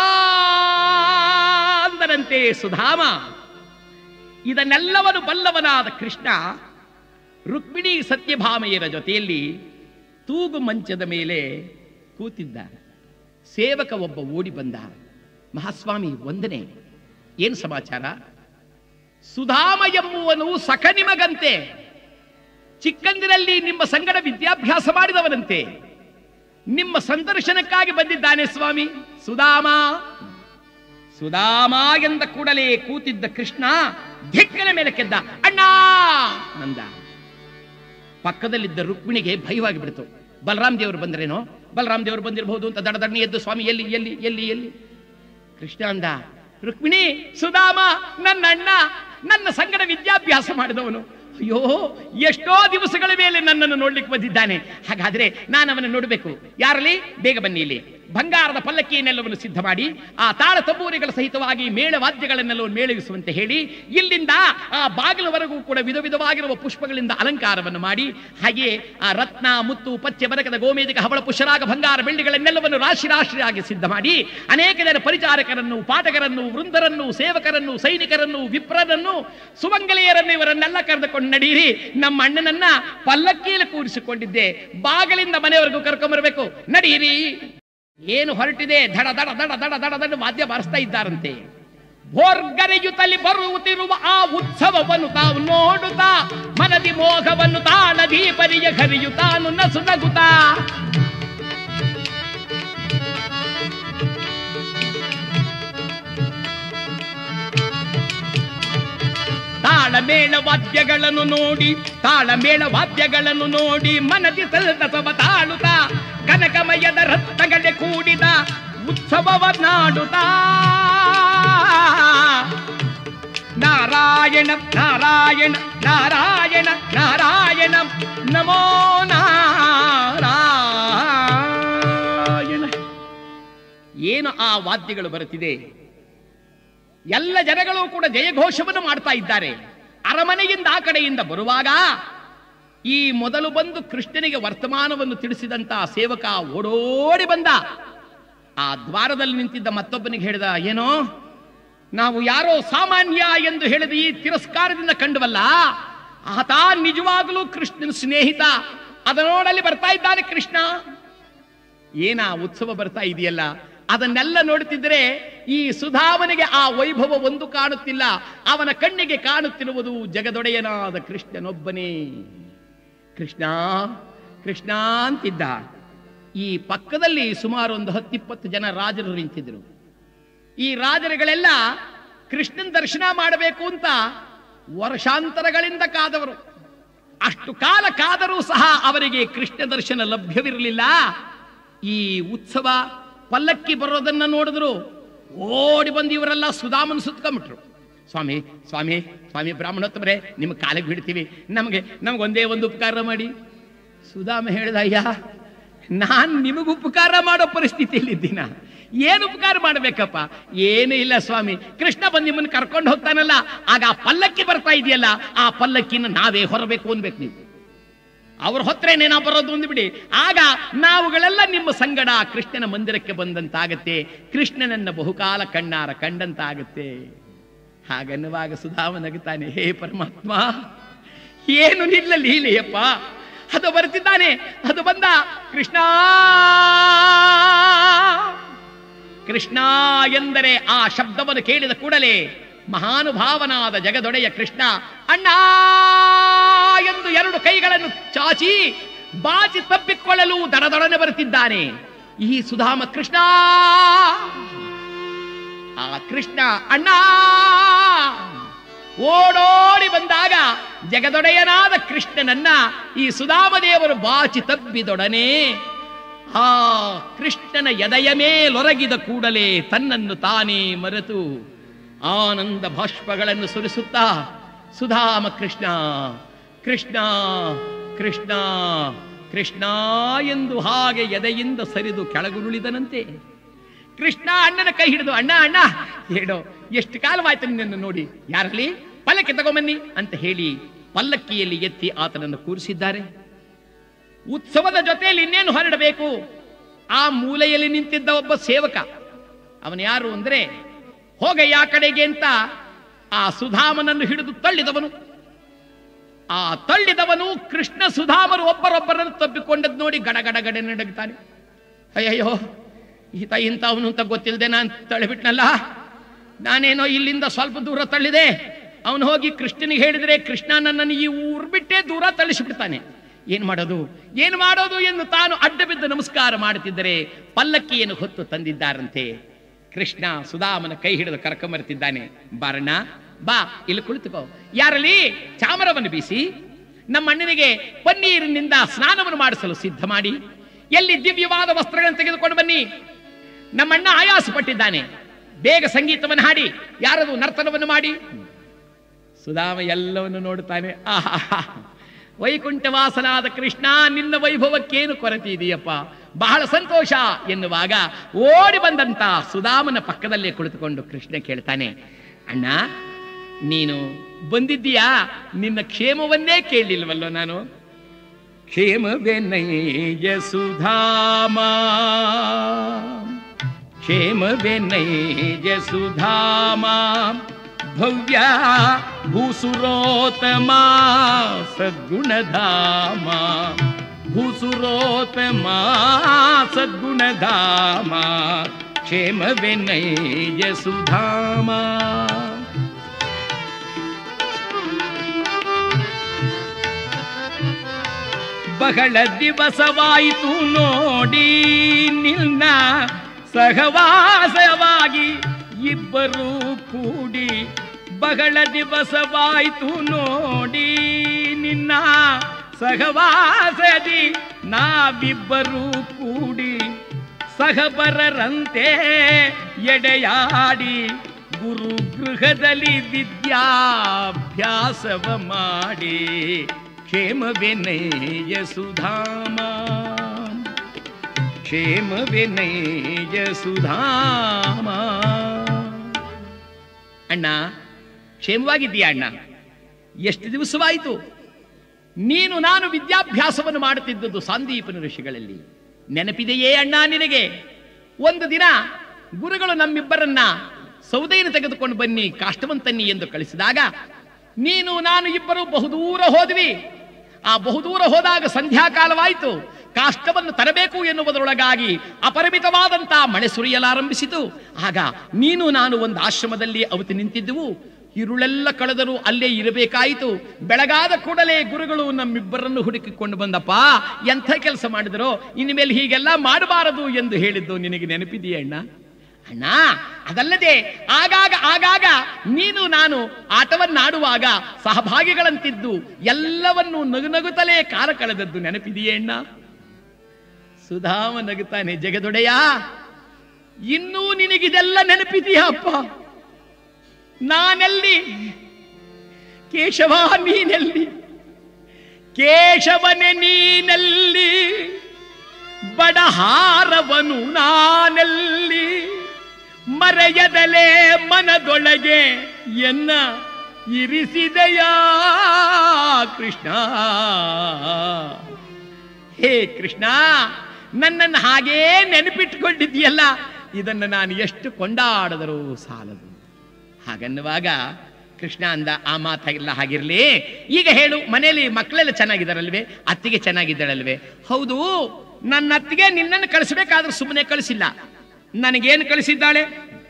ಅಂದರಂತೆ ಸುಧಾಮ ಇದನ್ನೆಲ್ಲವನ್ನು ಬಲ್ಲವನಾದ ಕೃಷ್ಣ ರುಕ್ಮಿಣಿ ಸತ್ಯಭಾಮೆಯರ ಜೊತೆಯಲ್ಲಿ ತೂಗು ಮಂಚದ ಮೇಲೆ ಕೂತಿದ್ದ ಸೇವಕ ಒಬ್ಬ ಓಡಿ ಬಂದ ಮಹಾಸ್ವಾಮಿ ವಂದನೆ ಏನು ಸಮಾಚಾರ ಸುಧಾಮ ಎಂಬುವನು ಸಖ ನಿಮಗಂತೆ ಚಿಕ್ಕಂದಿನಲ್ಲಿ ನಿಮ್ಮ ಸಂಗಡ ವಿದ್ಯಾಭ್ಯಾಸ ಮಾಡಿದವನಂತೆ ನಿಮ್ಮ ಸಂದರ್ಶನಕ್ಕಾಗಿ ಬಂದಿದ್ದಾನೆ ಸ್ವಾಮಿ ಸುಧಾಮ ಸುಧಾಮ ಎಂದ ಕೂಡಲೇ ಕೂತಿದ್ದ ಕೃಷ್ಣ ಧಿಕ್ಕನ ಮೇಲೆ ಕೆದ್ದ ಅಣ್ಣ ನಂದ ಪಕ್ಕದಲ್ಲಿದ್ದ ರುಕ್ಮಿಣಿಗೆ ಭಯವಾಗಿ ಬಿಡ್ತು ಬಲರಾಮ್ ದೇವರು ಬಂದ್ರೇನೋ ಬಲರಾಮ್ ದೇವರು ಬಂದಿರಬಹುದು ಅಂತ ದಡ ದಡನಿ ಎದ್ದು ಸ್ವಾಮಿ ಎಲ್ಲಿ ಎಲ್ಲಿ ಎಲ್ಲಿ ಎಲ್ಲಿ ಕೃಷ್ಣ ಅಂದ ರುಕ್ಮಿಣಿ ಸುಧಾಮ ನನ್ನ ಅಣ್ಣ ನನ್ನ ಸಂಗಡ ವಿದ್ಯಾಭ್ಯಾಸ ಮಾಡಿದವನು ಅಯ್ಯೋ ಎಷ್ಟೋ ದಿವಸಗಳ ಮೇಲೆ ನನ್ನನ್ನು ನೋಡ್ಲಿಕ್ಕೆ ಬಂದಿದ್ದಾನೆ ಹಾಗಾದ್ರೆ ನಾನು ಅವನ ನೋಡಬೇಕು ಯಾರಲ್ಲಿ ಬೇಗ ಬನ್ನಿ ಇಲ್ಲಿ ಬಂಗಾರದ ಪಲ್ಲಕ್ಕಿಯನ್ನೆಲ್ಲವನ್ನು ಸಿದ್ಧ ಮಾಡಿ ಆ ತಾಳ ತಬ್ಬೂರಿಗಳ ಸಹಿತವಾಗಿ ಮೇಳ ವಾದ್ಯಗಳನ್ನೆಲ್ಲವನ್ನು ಮೇಳವಿಸುವಂತೆ ಹೇಳಿ ಇಲ್ಲಿಂದ ಆ ಬಾಗಿಲವರೆಗೂ ಕೂಡ ವಿಧ ವಿಧವಾಗಿರುವ ಪುಷ್ಪಗಳಿಂದ ಅಲಂಕಾರವನ್ನು ಮಾಡಿ ಹಾಗೆ ಆ ರತ್ನ ಮುತ್ತು ಪಚ್ಚೆ ಬರಕದ ಗೋಮೇದಿಕ ಹವಳ ಪುಷ್ಯರಾಗ ಬಂಗಾರ ಬೆಳ್ಳಿಗಳನ್ನೆಲ್ಲವನ್ನು ರಾಶಿ ರಾಶಿಯಾಗಿ ಸಿದ್ಧ ಮಾಡಿ ಅನೇಕ ಜನ ಪರಿಚಾರಕರನ್ನು ಪಾಠಕರನ್ನು ವೃಂದರನ್ನು ಸೇವಕರನ್ನು ಸೈನಿಕರನ್ನು ವಿಪ್ರರನ್ನು ಸುಮಂಗಲಿಯರನ್ನು ಇವರನ್ನೆಲ್ಲ ಕರೆದುಕೊಂಡು ನಡೀರಿ ನಮ್ಮ ಅಣ್ಣನನ್ನ ಪಲ್ಲಕ್ಕಿಯಲ್ಲಿ ಕೂರಿಸಿಕೊಂಡಿದ್ದೆ ಬಾಗಿಲಿಂದ ಮನೆಯವರೆಗೂ ಕರ್ಕೊಂಬರ್ಬೇಕು ನಡೀರಿ ಏನು ಹೊರಟಿದೆ ದಡ ದಡ ದಡ ದಡ ದಡ ದಡ ವಾದ್ಯ ಬಾರಿಸ್ತಾ ಇದ್ದಾರಂತೆ ಭೋರ್ಗರೆಯುತ್ತಲಿ ಬರುತ್ತಿರುವ ಆ ಉತ್ಸವವನ್ನು ತಾವು ನೋಡುತ್ತಾ ಮನದಿ ಮೋಹವನ್ನು ತಾಳದಿ ಪರಿಯ ಹರಿಯುತ್ತಾನು ನಸುನಗುತ್ತಾ ತಾಳಮೇಳ ವಾದ್ಯಗಳನ್ನು ನೋಡಿ ತಾಳಮೇಳ ವಾದ್ಯಗಳನ್ನು ನೋಡಿ ಮನದಿ ಸಲ್ತಸವ ತಾಳುತ್ತಾ ಕನಕಮಯದ ರತ್ನಗಳೇ ಕೂಡಿದ ಉತ್ಸವವ ನಾಡುತ್ತಾ ನಾರಾಯಣ ನಾರಾಯಣ ನಾರಾಯಣ ನಾರಾಯಣ ನಮೋ ನಾರಾಯಣ ಏನು ಆ ವಾದ್ಯಗಳು ಬರುತ್ತಿದೆ ಎಲ್ಲ ಜನಗಳು ಕೂಡ ಜಯಘೋಷವನ್ನು ಮಾಡ್ತಾ ಇದ್ದಾರೆ ಅರಮನೆಯಿಂದ ಆ ಕಡೆಯಿಂದ ಬರುವಾಗ ಈ ಮೊದಲು ಬಂದು ಕೃಷ್ಣನಿಗೆ ವರ್ತಮಾನವನ್ನು ತಿಳಿಸಿದಂತ ಸೇವಕ ಓಡೋಡಿ ಬಂದ ಆ ದ್ವಾರದಲ್ಲಿ ನಿಂತಿದ್ದ ಮತ್ತೊಬ್ಬನಿಗೆ ಹೇಳಿದ ಏನೋ ನಾವು ಯಾರೋ ಸಾಮಾನ್ಯ ಎಂದು ಹೇಳಿದ ಈ ತಿರಸ್ಕಾರದಿಂದ ಕಂಡುವಲ್ಲ ಆತ ನಿಜವಾಗಲೂ ಕೃಷ್ಣನ ಸ್ನೇಹಿತ ಅದನೋಡಲ್ಲಿ ಬರ್ತಾ ಇದ್ದಾನೆ ಕೃಷ್ಣ ಏನ ಉತ್ಸವ ಬರ್ತಾ ಇದೆಯಲ್ಲ ಅದನ್ನೆಲ್ಲ ನೋಡುತ್ತಿದ್ದರೆ ಈ ಸುಧಾವನಿಗೆ ಆ ವೈಭವ ಒಂದು ಕಾಣುತ್ತಿಲ್ಲ ಅವನ ಕಣ್ಣಿಗೆ ಕಾಣುತ್ತಿರುವುದು ಜಗದೊಡೆಯನಾದ ಕೃಷ್ಣನೊಬ್ಬನೇ ಕೃಷ್ಣ ಕೃಷ್ಣ ಅಂತಿದ್ದ ಈ ಪಕ್ಕದಲ್ಲಿ ಸುಮಾರು ಒಂದು ಹತ್ತಿಪ್ಪತ್ತು ಜನ ರಾಜರು ನಿಂತಿದ್ರು ಈ ರಾಜರುಗಳೆಲ್ಲ ಕೃಷ್ಣನ ದರ್ಶನ ಮಾಡಬೇಕು ಅಂತ ವರ್ಷಾಂತರಗಳಿಂದ ಕಾದವರು ಅಷ್ಟು ಕಾಲ ಕಾದರೂ ಸಹ ಅವರಿಗೆ ಕೃಷ್ಣ ದರ್ಶನ ಲಭ್ಯವಿರಲಿಲ್ಲ ಈ ಉತ್ಸವ ಪಲ್ಲಕ್ಕಿ ಬರೋದನ್ನ ನೋಡಿದ್ರು ಓಡಿ ಬಂದು ಇವರೆಲ್ಲ ಸುಧಾಮನ್ ಸುತ್ಕೊಂಡ್ಬಿಟ್ರು ಸ್ವಾಮಿ ಸ್ವಾಮಿ ಸ್ವಾಮಿ ಬ್ರಾಹ್ಮಣೋತ್ತಮರೇ ನಿಮ್ಗೆ ಕಾಲಿಗೆ ಬಿಡ್ತೀವಿ ನಮಗೆ ನಮಗೊಂದೇ ಒಂದು ಉಪಕಾರ ಮಾಡಿ ಸುಧಾಮ ಹೇಳ್ದ ಅಯ್ಯ ನಾನ್ ನಿಮಗೆ ಉಪಕಾರ ಮಾಡೋ ಪರಿಸ್ಥಿತಿಯಲ್ಲಿದ್ದೀನ ಏನು ಉಪಕಾರ ಮಾಡಬೇಕಪ್ಪ ಏನು ಇಲ್ಲ ಸ್ವಾಮಿ ಕೃಷ್ಣ ಬಂದು ನಿಮ್ಮನ್ನು ಕರ್ಕೊಂಡು ಹೋಗ್ತಾನಲ್ಲ ಆಗ ಆ ಪಲ್ಲಕ್ಕಿ ಬರ್ತಾ ಇದೆಯಲ್ಲ ಆ ಪಲ್ಲಕ್ಕಿನ ನಾವೇ ಹೊರಬೇಕು ಅನ್ಬೇಕು ನೀವು ಅವ್ರು ಹೊತ್ರೇನೆ ನಾವು ಬರೋದು ಅಂದ್ಬಿಡಿ ಆಗ ನಾವುಗಳೆಲ್ಲ ನಿಮ್ಮ ಸಂಗಡ ಕೃಷ್ಣನ ಮಂದಿರಕ್ಕೆ ಬಂದಂತಾಗತ್ತೆ ಕೃಷ್ಣನನ್ನ ಬಹುಕಾಲ ಕಣ್ಣಾರ ಕಂಡಂತಾಗತ್ತೆ ಹಾಗನ್ನುವಾಗ ಸುಧಾಮ ನಗುತ್ತಾನೆ ಹೇ ಪರಮಾತ್ಮ ಏನು ನಿಲ್ಲ ಲೀಲೆಯಪ್ಪ ಅದು ಬರ್ತಿದ್ದಾನೆ ಅದು ಬಂದ ಕೃಷ್ಣ ಕೃಷ್ಣ ಎಂದರೆ ಆ ಶಬ್ದವನ್ನು ಕೇಳಿದ ಕೂಡಲೇ ಮಹಾನುಭಾವನಾದ ಜಗದೊಡೆಯ ಕೃಷ್ಣ ಅಣ್ಣ ಎಂದು ಎರಡು ಕೈಗಳನ್ನು ಚಾಚಿ ಬಾಚಿ ತಪ್ಪಿಕೊಳ್ಳಲು ದಡದೊಡನೆ ಬರುತ್ತಿದ್ದಾನೆ ಈ ಸುಧಾಮ ಕೃಷ್ಣ ಆ ಕೃಷ್ಣ ಅಣ್ಣ ಓಡೋಡಿ ಬಂದಾಗ ಜಗದೊಡೆಯನಾದ ಕೃಷ್ಣನನ್ನ ಈ ಸುಧಾಮದೇವರು ಬಾಚಿ ತಬ್ಬಿದೊಡನೆ ಆ ಕೃಷ್ಣನ ಎದೆಯ ಮೇಲೊರಗಿದ ಕೂಡಲೇ ತನ್ನನ್ನು ತಾನೇ ಮರೆತು ಆನಂದ ಭಾಷ್ಪಗಳನ್ನು ಸುರಿಸುತ್ತಾ ಸುಧಾಮ ಕೃಷ್ಣ ಕೃಷ್ಣ ಕೃಷ್ಣ ಕೃಷ್ಣ ಎಂದು ಹಾಗೆ ಎದೆಯಿಂದ ಸರಿದು ಕೆಳಗುರುಳಿದನಂತೆ ಕೃಷ್ಣ ಅಣ್ಣನ ಕೈ ಹಿಡಿದು ಅಣ್ಣ ಅಣ್ಣ ಹೇಳೋ ಎಷ್ಟು ಕಾಲವಾಯ್ತು ನಿನ್ನನ್ನು ನೋಡಿ ಯಾರಲ್ಲಿ ಪಲ್ಲಕ್ಕಿ ತಗೊಂಬನ್ನಿ ಅಂತ ಹೇಳಿ ಪಲ್ಲಕ್ಕಿಯಲ್ಲಿ ಎತ್ತಿ ಆತನನ್ನು ಕೂರಿಸಿದ್ದಾರೆ ಉತ್ಸವದ ಜೊತೆಯಲ್ಲಿ ಇನ್ನೇನು ಹೊರಡಬೇಕು ಆ ಮೂಲೆಯಲ್ಲಿ ನಿಂತಿದ್ದ ಒಬ್ಬ ಸೇವಕ ಅವನು ಯಾರು ಅಂದ್ರೆ ಹೋಗಯ್ಯ ಆ ಕಡೆಗೆ ಅಂತ ಆ ಸುಧಾಮನನ್ನು ಹಿಡಿದು ತಳ್ಳಿದವನು ಆ ತಳ್ಳಿದವನು ಕೃಷ್ಣ ಸುಧಾಮರು ಒಬ್ಬರೊಬ್ಬರನ್ನು ತಬ್ಬಿಕೊಂಡದ್ದು ನೋಡಿ ಗಡಗಡ ಗಡ ನಡಗ್ತಾನೆ ಅಯ್ಯಯ್ಯೋ ಈತ ಇಂಥವನು ಅಂತ ಗೊತ್ತಿಲ್ಲದೆ ನಾನು ತಳ್ಳಿಬಿಟ್ನಲ್ಲ ನಾನೇನೋ ಇಲ್ಲಿಂದ ಸ್ವಲ್ಪ ದೂರ ತಳ್ಳಿದೆ ಅವನು ಹೋಗಿ ಕೃಷ್ಣನಿಗೆ ಹೇಳಿದ್ರೆ ಕೃಷ್ಣ ನನ್ನನ್ನು ಈ ಊರು ಬಿಟ್ಟೇ ದೂರ ತಳ್ಳಿಸಿಬಿಡ್ತಾನೆ ಏನ್ ಮಾಡೋದು ಏನು ಮಾಡೋದು ಎಂದು ತಾನು ಅಡ್ಡ ಬಿದ್ದು ನಮಸ್ಕಾರ ಮಾಡುತ್ತಿದ್ದರೆ ಪಲ್ಲಕ್ಕಿಯನ್ನು ಹೊತ್ತು ತಂದಿದ್ದಾರಂತೆ ಕೃಷ್ಣ ಸುಧಾಮನ ಕೈ ಹಿಡಿದು ಕರ್ಕೊಂಬರ್ತಿದ್ದಾನೆ ಬಾರಣ್ಣ ಬಾ ಇಲ್ಲಿ ಕುಳಿತುಕೋ ಯಾರಲ್ಲಿ ಚಾಮರವನ್ನು ಬೀಸಿ ನಮ್ಮ ಅಣ್ಣನಿಗೆ ಪನ್ನೀರಿನಿಂದ ಸ್ನಾನವನ್ನು ಮಾಡಿಸಲು ಸಿದ್ಧ ಮಾಡಿ ಎಲ್ಲಿ ದಿವ್ಯವಾದ ವಸ್ತ್ರಗಳನ್ನು ತೆಗೆದುಕೊಂಡು ಬನ್ನಿ ನಮ್ಮಣ್ಣ ಆಯಾಸ ಪಟ್ಟಿದ್ದಾನೆ ಬೇಗ ಸಂಗೀತವನ್ನು ಹಾಡಿ ಯಾರದು ನರ್ತನವನ್ನು ಮಾಡಿ ಸುಧಾಮ ಎಲ್ಲವನ್ನು ನೋಡುತ್ತಾನೆ ಆಹಾ ವೈಕುಂಠವಾಸನಾದ ಕೃಷ್ಣ ನಿನ್ನ ವೈಭವಕ್ಕೇನು ಕೊರತೆ ಇದೆಯಪ್ಪ ಬಹಳ ಸಂತೋಷ ಎನ್ನುವಾಗ ಓಡಿ ಬಂದಂತ ಸುಧಾಮನ ಪಕ್ಕದಲ್ಲೇ ಕುಳಿತುಕೊಂಡು ಕೃಷ್ಣ ಕೇಳ್ತಾನೆ ಅಣ್ಣ ನೀನು ಬಂದಿದ್ದೀಯಾ ನಿನ್ನ ಕ್ಷೇಮವನ್ನೇ ಕೇಳಲಿಲ್ವಲ್ಲೋ ನಾನು ಕ್ಷೇಮವೆನಯ್ಯ ಸುಧಾಮ ಕ್ಷೇಮವೆನಯ್ಯ ಸುಧಾಮ ಭವ್ಯ ಭೂಸುರೋತ್ತಮ ಸದ್ಗುಣಧಾಮ ಭೂಸುರೋತ್ತಮ ಸದ್ಗುಣಧಾಮ ಕ್ಷೇಮವೆನಯ್ಯ ಸುಧಾಮ ಬಹಳ ದಿವಸವಾಯಿತು ನೋಡಿ ನಿನ್ನ ಸಹವಾಸವಾಗಿ ಇಬ್ಬರು ಕೂಡಿ ಬಹಳ ದಿವಸವಾಯಿತು ನೋಡಿ ನಿನ್ನ ಸಹವಾಸದಿ ನಾವಿಬ್ಬರು ಕೂಡಿ ಸಹಬರರಂತೆ ಎಡೆಯಾಡಿ ಗುರು ಗೃಹದಲ್ಲಿ ವಿದ್ಯಾಭ್ಯಾಸವ ಮಾಡಿ ಕ್ಷೇಮವೆನಯ್ಯ ಸುಧಾಮ ಕ್ಷೇಮವೆನಯ್ಯ ಸುಧಾಮ ಅಣ್ಣ ಕ್ಷೇಮವಾಗಿದ್ದೀಯಾ ಅಣ್ಣ ಎಷ್ಟು ದಿವಸವಾಯಿತು ನೀನು ನಾನು ವಿದ್ಯಾಭ್ಯಾಸವನ್ನು ಮಾಡುತ್ತಿದ್ದದ್ದು ಸಂದೀಪನ ಋಷಿಗಳಲ್ಲಿ ನೆನಪಿದೆಯೇ ಅಣ್ಣ ನಿನಗೆ ಒಂದು ದಿನ ಗುರುಗಳು ನಮ್ಮಿಬ್ಬರನ್ನ ಸೌದೆಯನ್ನು ತೆಗೆದುಕೊಂಡು ಬನ್ನಿ ಕಾಷ್ಟವಂತನ್ನಿ ಎಂದು ಕಳಿಸಿದಾಗ ನೀನು ನಾನು ಇಬ್ಬರು ಬಹುದೂರ ಹೋದ್ವಿ ಆ ಬಹುದೂರ ಹೋದಾಗ ಸಂಧ್ಯಾಕಾಲವಾಯಿತು ಕಾಷ್ಟವನ್ನು ತರಬೇಕು ಎನ್ನುವುದರೊಳಗಾಗಿ ಅಪರಿಮಿತವಾದಂತಹ ಮಳೆ ಸುರಿಯಲಾರಂಭಿಸಿತು ಆಗ ನೀನು ನಾನು ಒಂದು ಆಶ್ರಮದಲ್ಲಿ ಅವತ್ತು ನಿಂತಿದ್ದೆವು ഇരുಳೆಲ್ಲ ಕಳೆದರೂ ಅಲ್ಲೇ ಇರಬೇಕಾಯಿತು ಬೆಳಗಾದ ಕೂಡಲೇ ಗುರುಗಳು ನಮ್ಮಿಬ್ಬರನ್ನು ಹುಡುಕಿಕೊಂಡು ಬಂದಪ್ಪ ಎಂಥ ಕೆಲಸ ಮಾಡಿದರೋ ಇನ್ಮೇಲೆ ಹೀಗೆಲ್ಲ ಮಾಡಬಾರದು ಎಂದು ಹೇಳಿದ್ದು ನಿನಗೆ ನೆನಪಿದೆಯೇ ಅಣ್ಣ ಅಣ್ಣ ಅದಲ್ಲದೆ ಆಗಾಗ ಆಗಾಗ ನೀನು ನಾನು ಆಟವನ್ನಾಡುವಾಗ ಸಹಭಾಗಿಗಳಂತಿದ್ದು ಎಲ್ಲವನ್ನೂ ನಗು ನಗುತ್ತಲೇ ಕಾಲ ಕಳೆದದ್ದು ನೆನಪಿದೆಯೇ ಅಣ್ಣ ಸುಧಾಮ ನಗುತ್ತಾನೆ ಜಗದೊಡೆಯ ಇನ್ನೂ ನಿನಗಿದೆಲ್ಲ ನೆನಪಿದೆಯಾ ಅಪ್ಪ ನಾನೆಲ್ಲಿ ಕೇಶವ ನೀನೆಲ್ಲಿ ಕೇಶವನೆ ನೀನೆಲ್ಲಿ ಬಡಹಾರವನು ನಾನೆಲ್ಲಿ ಮರೆಯದಲೇ ಮನದೊಳಗೆ ಎನ್ನ ಇರಿಸಿದೆಯಾ ಕೃಷ್ಣ ಹೇ ಕೃಷ್ಣ ನನ್ನನ್ನು ಹಾಗೇ ನೆನಪಿಟ್ಟುಕೊಂಡಿದ್ದೀಯಲ್ಲ ಇದನ್ನು ನಾನು ಎಷ್ಟು ಕೊಂಡಾಡದರೂ ಸಾಲದು ಹಾಗನ್ನುವಾಗ ಕೃಷ್ಣ ಅಂದ ಆ ಮಾತಾಗಿಲ್ಲ ಹಾಗಿರ್ಲಿ ಈಗ ಹೇಳು ಮನೆಯಲ್ಲಿ ಮಕ್ಕಳೆಲ್ಲ ಚೆನ್ನಾಗಿದ್ದಾರಲ್ವೇ ಅತ್ತಿಗೆ ಚೆನ್ನಾಗಿದ್ದಾಳಲ್ವೇ ಹೌದು ನನ್ನ ಅತ್ತಿಗೆ ನಿನ್ನನ್ನು ಕಳಿಸ್ಬೇಕಾದ್ರೂ ಸುಮ್ಮನೆ ಕಳಿಸಿಲ್ಲ ನನಗೇನು ಕಳಿಸಿದ್ದಾಳೆ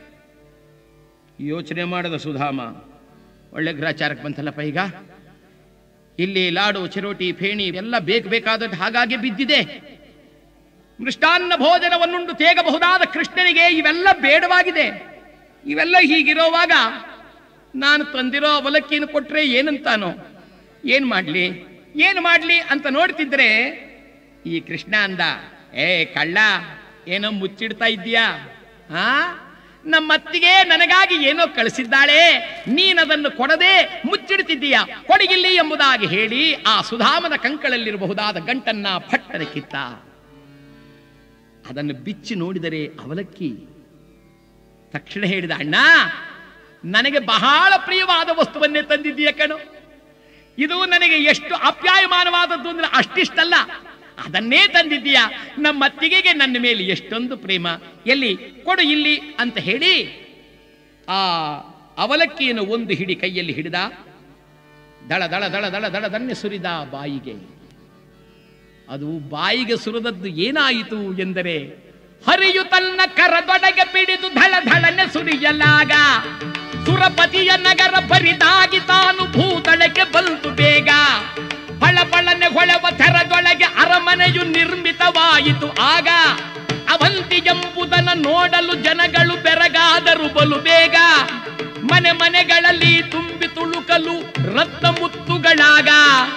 ಯೋಚನೆ ಮಾಡದ ಸುಧಾಮ ಒಳ್ಳೆ ಗ್ರಾಚಾರಕ್ಕೆ ಬಂತಲ್ಲಪ್ಪ ಈಗ ಇಲ್ಲಿ ಲಾಡು ಚಿರೋಟಿ ಫೇಣಿ ಎಲ್ಲ ಬೇಕು ಬೇಕಾದದ್ದು ಹಾಗಾಗಿ ಬಿದ್ದಿದೆ ಮೃಷ್ಟಾನ್ನ ಭೋಜನವನ್ನುಂಡು ತೇಗಬಹುದಾದ ಕೃಷ್ಣನಿಗೆ ಇವೆಲ್ಲ ಬೇಡವಾಗಿದೆ ಇವೆಲ್ಲ ಹೀಗಿರೋವಾಗ ನಾನು ತಂದಿರೋ ಅವಲಕ್ಕಿಯನ್ನು ಕೊಟ್ರೆ ಏನಂತಾನೋ ಏನ್ ಮಾಡ್ಲಿ ಏನ್ ಮಾಡ್ಲಿ ಅಂತ ನೋಡ್ತಿದ್ರೆ ಈ ಕೃಷ್ಣ ಅಂದ ಏ ಕಳ್ಳ ಏನೋ ಮುಚ್ಚಿಡ್ತಾ ಇದ್ದೀಯಾ ಆ ನಮ್ಮತ್ತಿಗೆ ನನಗಾಗಿ ಏನೋ ಕಳಿಸಿದ್ದಾಳೆ ನೀನದನ್ನು ಕೊಡದೆ ಮುಚ್ಚಿಡ್ತಿದ್ದೀಯ ಕೊಡಗಿಲ್ಲಿ ಎಂಬುದಾಗಿ ಹೇಳಿ ಆ ಸುಧಾಮನ ಕಂಕಳಲ್ಲಿರಬಹುದಾದ ಗಂಟನ್ನ ಫಟ್ಟನ ಕಿತ್ತ ಅದನ್ನು ಬಿಚ್ಚಿ ನೋಡಿದರೆ ಅವಲಕ್ಕಿ ತಕ್ಷಣ ಹೇಳಿದ ಅಣ್ಣ ನನಗೆ ಬಹಳ ಪ್ರಿಯವಾದ ವಸ್ತುವನ್ನೇ ತಂದಿದ್ದೀಯ ಕಣು ಇದು ನನಗೆ ಎಷ್ಟು ಅಪ್ಯಾಯಮಾನವಾದದ್ದು ಅಂದ್ರೆ ಅಷ್ಟಿಷ್ಟಲ್ಲ ಅದನ್ನೇ ತಂದಿದ್ದೀಯ ನಮ್ಮ ಅತ್ತಿಗೆಗೆ ನನ್ನ ಮೇಲೆ ಎಷ್ಟೊಂದು ಪ್ರೇಮ ಎಲ್ಲಿ ಕೊಡು ಇಲ್ಲಿ ಅಂತ ಹೇಳಿ ಆ ಅವಲಕ್ಕಿಯನ್ನು ಒಂದು ಹಿಡಿ ಕೈಯಲ್ಲಿ ಹಿಡಿದ ದಳ ದಳ ದಳ ದಳ ದಳ ದನ್ನೆ ಸುರಿದ ಬಾಯಿಗೆ ಅದು ಬಾಯಿಗೆ ಸುರಿದದ್ದು ಏನಾಯಿತು ಎಂದರೆ ಹರಿಯು ತನ್ನ ಕರದೊಡಗೆ ಪಿಡಿದು ಧಳ ಧಳನೆ ಸುರಿಯಲಾಗ ಸುರಪತಿಯ ನಗರ ಬರಿದಾಗಿ ತಾನು ಭೂತಳಕ್ಕೆ ಬಂತು ಬೇಗ ಫಳ ಫಳನೆ ಹೊಳೆವ ಥರದೊಳಗೆ ಅರಮನೆಯು ನಿರ್ಮಿತವಾಯಿತು ಆಗ ಅವಂತಿ ಎಂಬುದನ್ನ ನೋಡಲು ಜನಗಳು ಬೆರಗಾದರು ಬಲು ಬೇಗ ಮನೆ ಮನೆಗಳಲ್ಲಿ ತುಂಬಿ ತುಳುಕಲು ರತ್ನ ಮುತ್ತುಗಳಾಗ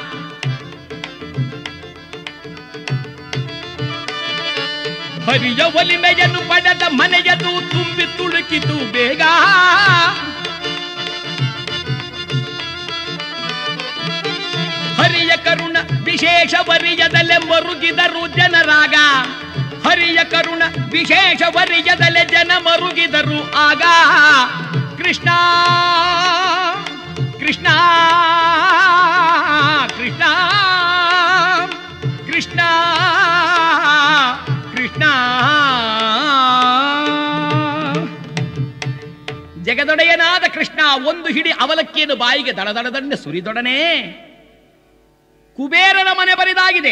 ಹರಿಯ ಒಲಿಮೆಯನ್ನು ಪಡೆದ ಮನೆಯದು ತುಂಬಿ ತುಳುಕಿತು ಬೇಗ ಹರಿಯ ಕರುಣ ವಿಶೇಷ ವರಿಯದಲೆ ಮರುಗಿದರು ಜನರಾಗ ಹರಿಯ ಕರುಣ ವಿಶೇಷ ವರಿಯದಲೆ ಜನ ಮರುಗಿದರು ಆಗ ಕೃಷ್ಣ ಕೃಷ್ಣ ಕೃಷ್ಣ ಕೃಷ್ಣ ಕೃಷ್ಣ ಜಗದೊಡೆಯನಾದ ಕೃಷ್ಣ ಒಂದು ಹಿಡಿ ಅವಲಕ್ಕಿಯನ್ನು ಬಾಯಿಗೆ ದಡದಡದಂಡೆ ಸುರಿದೊಡನೆ ಕುಬೇರನ ಮನೆ ಬರಿದಾಗಿದೆ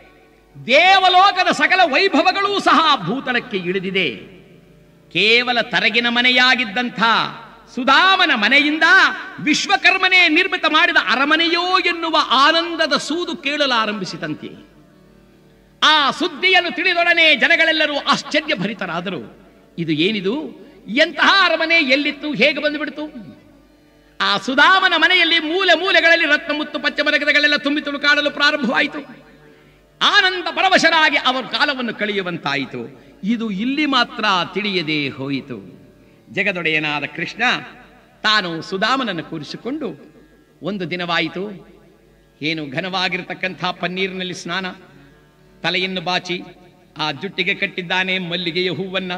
ದೇವಲೋಕದ ಸಕಲ ವೈಭವಗಳೂ ಸಹ ಭೂತಲಕ್ಕೆ ಇಳಿದಿದೆ ಕೇವಲ ತರಗಿನ ಮನೆಯಾಗಿದ್ದಂಥ ಸುಧಾಮನ ಮನೆಯಿಂದ ವಿಶ್ವಕರ್ಮನೇ ನಿರ್ಮಿತ ಮಾಡಿದ ಅರಮನೆಯೋ ಎನ್ನುವ ಆನಂದದ ಸೂದು ಕೇಳಲಾರಂಭಿಸಿತಂತೆ ಆ ಸುದ್ದಿಯನ್ನು ತಿಳಿದೊಡನೆ ಜನಗಳೆಲ್ಲರೂ ಆಶ್ಚರ್ಯಭರಿತರಾದರು ಇದು ಏನಿದು ಎಂತಹ ಅರಮನೆ ಎಲ್ಲಿತ್ತು ಹೇಗೆ ಬಂದುಬಿಡ್ತು ಆ ಸುಧಾಮನ ಮನೆಯಲ್ಲಿ ಮೂಲೆ ಮೂಲೆಗಳಲ್ಲಿ ರತ್ನ ಮುತ್ತು ಪಚ್ಚಮರಗದಗಳೆಲ್ಲ ತುಂಬಿ ತುಳುಕಾಡಲು ಪ್ರಾರಂಭವಾಯಿತು ಆನಂದ ಪರವಶರಾಗಿ ಅವರು ಕಾಲವನ್ನು ಕಳೆಯುವಂತಾಯಿತು ಇದು ಇಲ್ಲಿ ಮಾತ್ರ ತಿಳಿಯದೆ ಹೋಯಿತು ಜಗದೊಡೆಯನಾದ ಕೃಷ್ಣ ತಾನು ಸುಧಾಮನನ್ನು ಕೂರಿಸಿಕೊಂಡು ಒಂದು ದಿನವಾಯಿತು ಏನು ಘನವಾಗಿರತಕ್ಕಂಥ ಪನ್ನೀರಿನಲ್ಲಿ ಸ್ನಾನ ತಲೆಯನ್ನು ಬಾಚಿ ಆ ಜುಟ್ಟಿಗೆ ಕಟ್ಟಿದ್ದಾನೆ ಮಲ್ಲಿಗೆಯ ಹೂವನ್ನ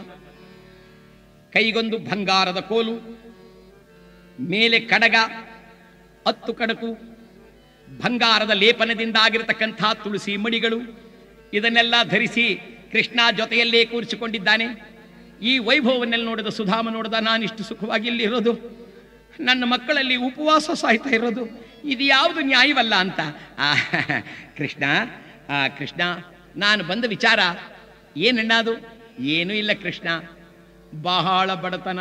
ಕೈಗೊಂದು ಬಂಗಾರದ ಕೋಲು ಮೇಲೆ ಕಡಗ ಹತ್ತು ಕಡಕು ಬಂಗಾರದ ಲೇಪನದಿಂದ ಆಗಿರತಕ್ಕಂಥ ತುಳಸಿ ಮಣಿಗಳು ಇದನ್ನೆಲ್ಲ ಧರಿಸಿ ಕೃಷ್ಣ ಜೊತೆಯಲ್ಲೇ ಕೂರಿಸಿಕೊಂಡಿದ್ದಾನೆ ಈ ವೈಭವವನ್ನೆಲ್ಲ ನೋಡಿದ ಸುಧಾಮ ನೋಡಿದ ನಾನಿಷ್ಟು ಸುಖವಾಗಿ ಇಲ್ಲಿ ಇರೋದು ನನ್ನ ಮಕ್ಕಳಲ್ಲಿ ಉಪವಾಸ ಸಾಯ್ತಾ ಇರೋದು ಇದು ಯಾವುದು ನ್ಯಾಯವಲ್ಲ ಅಂತ ಆ, ಕೃಷ್ಣ ಆ, ಕೃಷ್ಣ ನಾನು ಬಂದ ವಿಚಾರ ಏನಣ್ಣ ಅದು ಏನೂ ಇಲ್ಲ ಕೃಷ್ಣ ಬಹಳ ಬಡತನ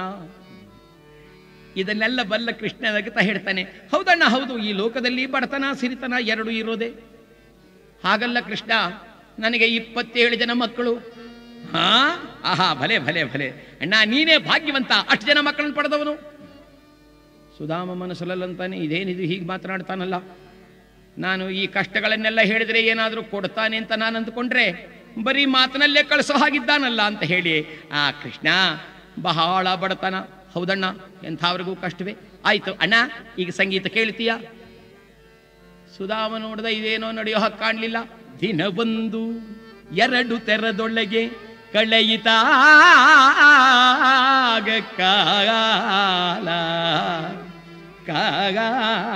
ಇದನ್ನೆಲ್ಲ ಬಲ್ಲ ಕೃಷ್ಣ ನಗುತ್ತಾ ಹೇಳ್ತಾನೆ ಹೌದಣ್ಣ ಹೌದು ಈ ಲೋಕದಲ್ಲಿ ಬಡತನ ಸಿರಿತನ ಎರಡು ಇರೋದೆ ಹಾಗಲ್ಲ ಕೃಷ್ಣ ನನಗೆ ಇಪ್ಪತ್ತೇಳು ಜನ ಮಕ್ಕಳು ಹಾ ಆಹಾ ಭಲೆ ಭಲೆ ಭಲೆ ಅಣ್ಣ ನೀನೇ ಭಾಗ್ಯವಂತ ಅಷ್ಟು ಜನ ಮಕ್ಕಳನ್ನು ಪಡೆದವನು ಸುಧಾಮ ಮನಸ್ಸಲ್ಲಂತಾನೆ ಇದೇನಿದು ಹೀಗೆ ಮಾತನಾಡ್ತಾನಲ್ಲ ನಾನು ಈ ಕಷ್ಟಗಳನ್ನೆಲ್ಲ ಹೇಳಿದ್ರೆ ಏನಾದರೂ ಕೊಡ್ತಾನೆ ಅಂತ ನಾನು ಅಂದ್ಕೊಂಡ್ರೆ ಬರೀ ಮಾತಿನಲ್ಲೇ ಕಳಿಸೋ ಹಾಗಿದ್ದಾನಲ್ಲ ಅಂತ ಹೇಳಿ ಆ ಕೃಷ್ಣ ಬಹಳ ಬಡತನ ಹೌದಣ್ಣ ಎಂಥವ್ರಿಗೂ ಕಷ್ಟವೇ ಆಯ್ತು ಅಣ್ಣ ಈಗ ಸಂಗೀತ ಕೇಳ್ತೀಯ ಸುಧಾಮ ನೋಡಿದ ಇದೇನೋ ನಡೆಯೋ ಹಾಗೆ ಕಾಣಲಿಲ್ಲ ದಿನ ಒಂದು ಎರಡು ತೆರದೊಳಗೆ ಕಳೆಯಿತಾಗ ಕಾಲ ಕಾಗ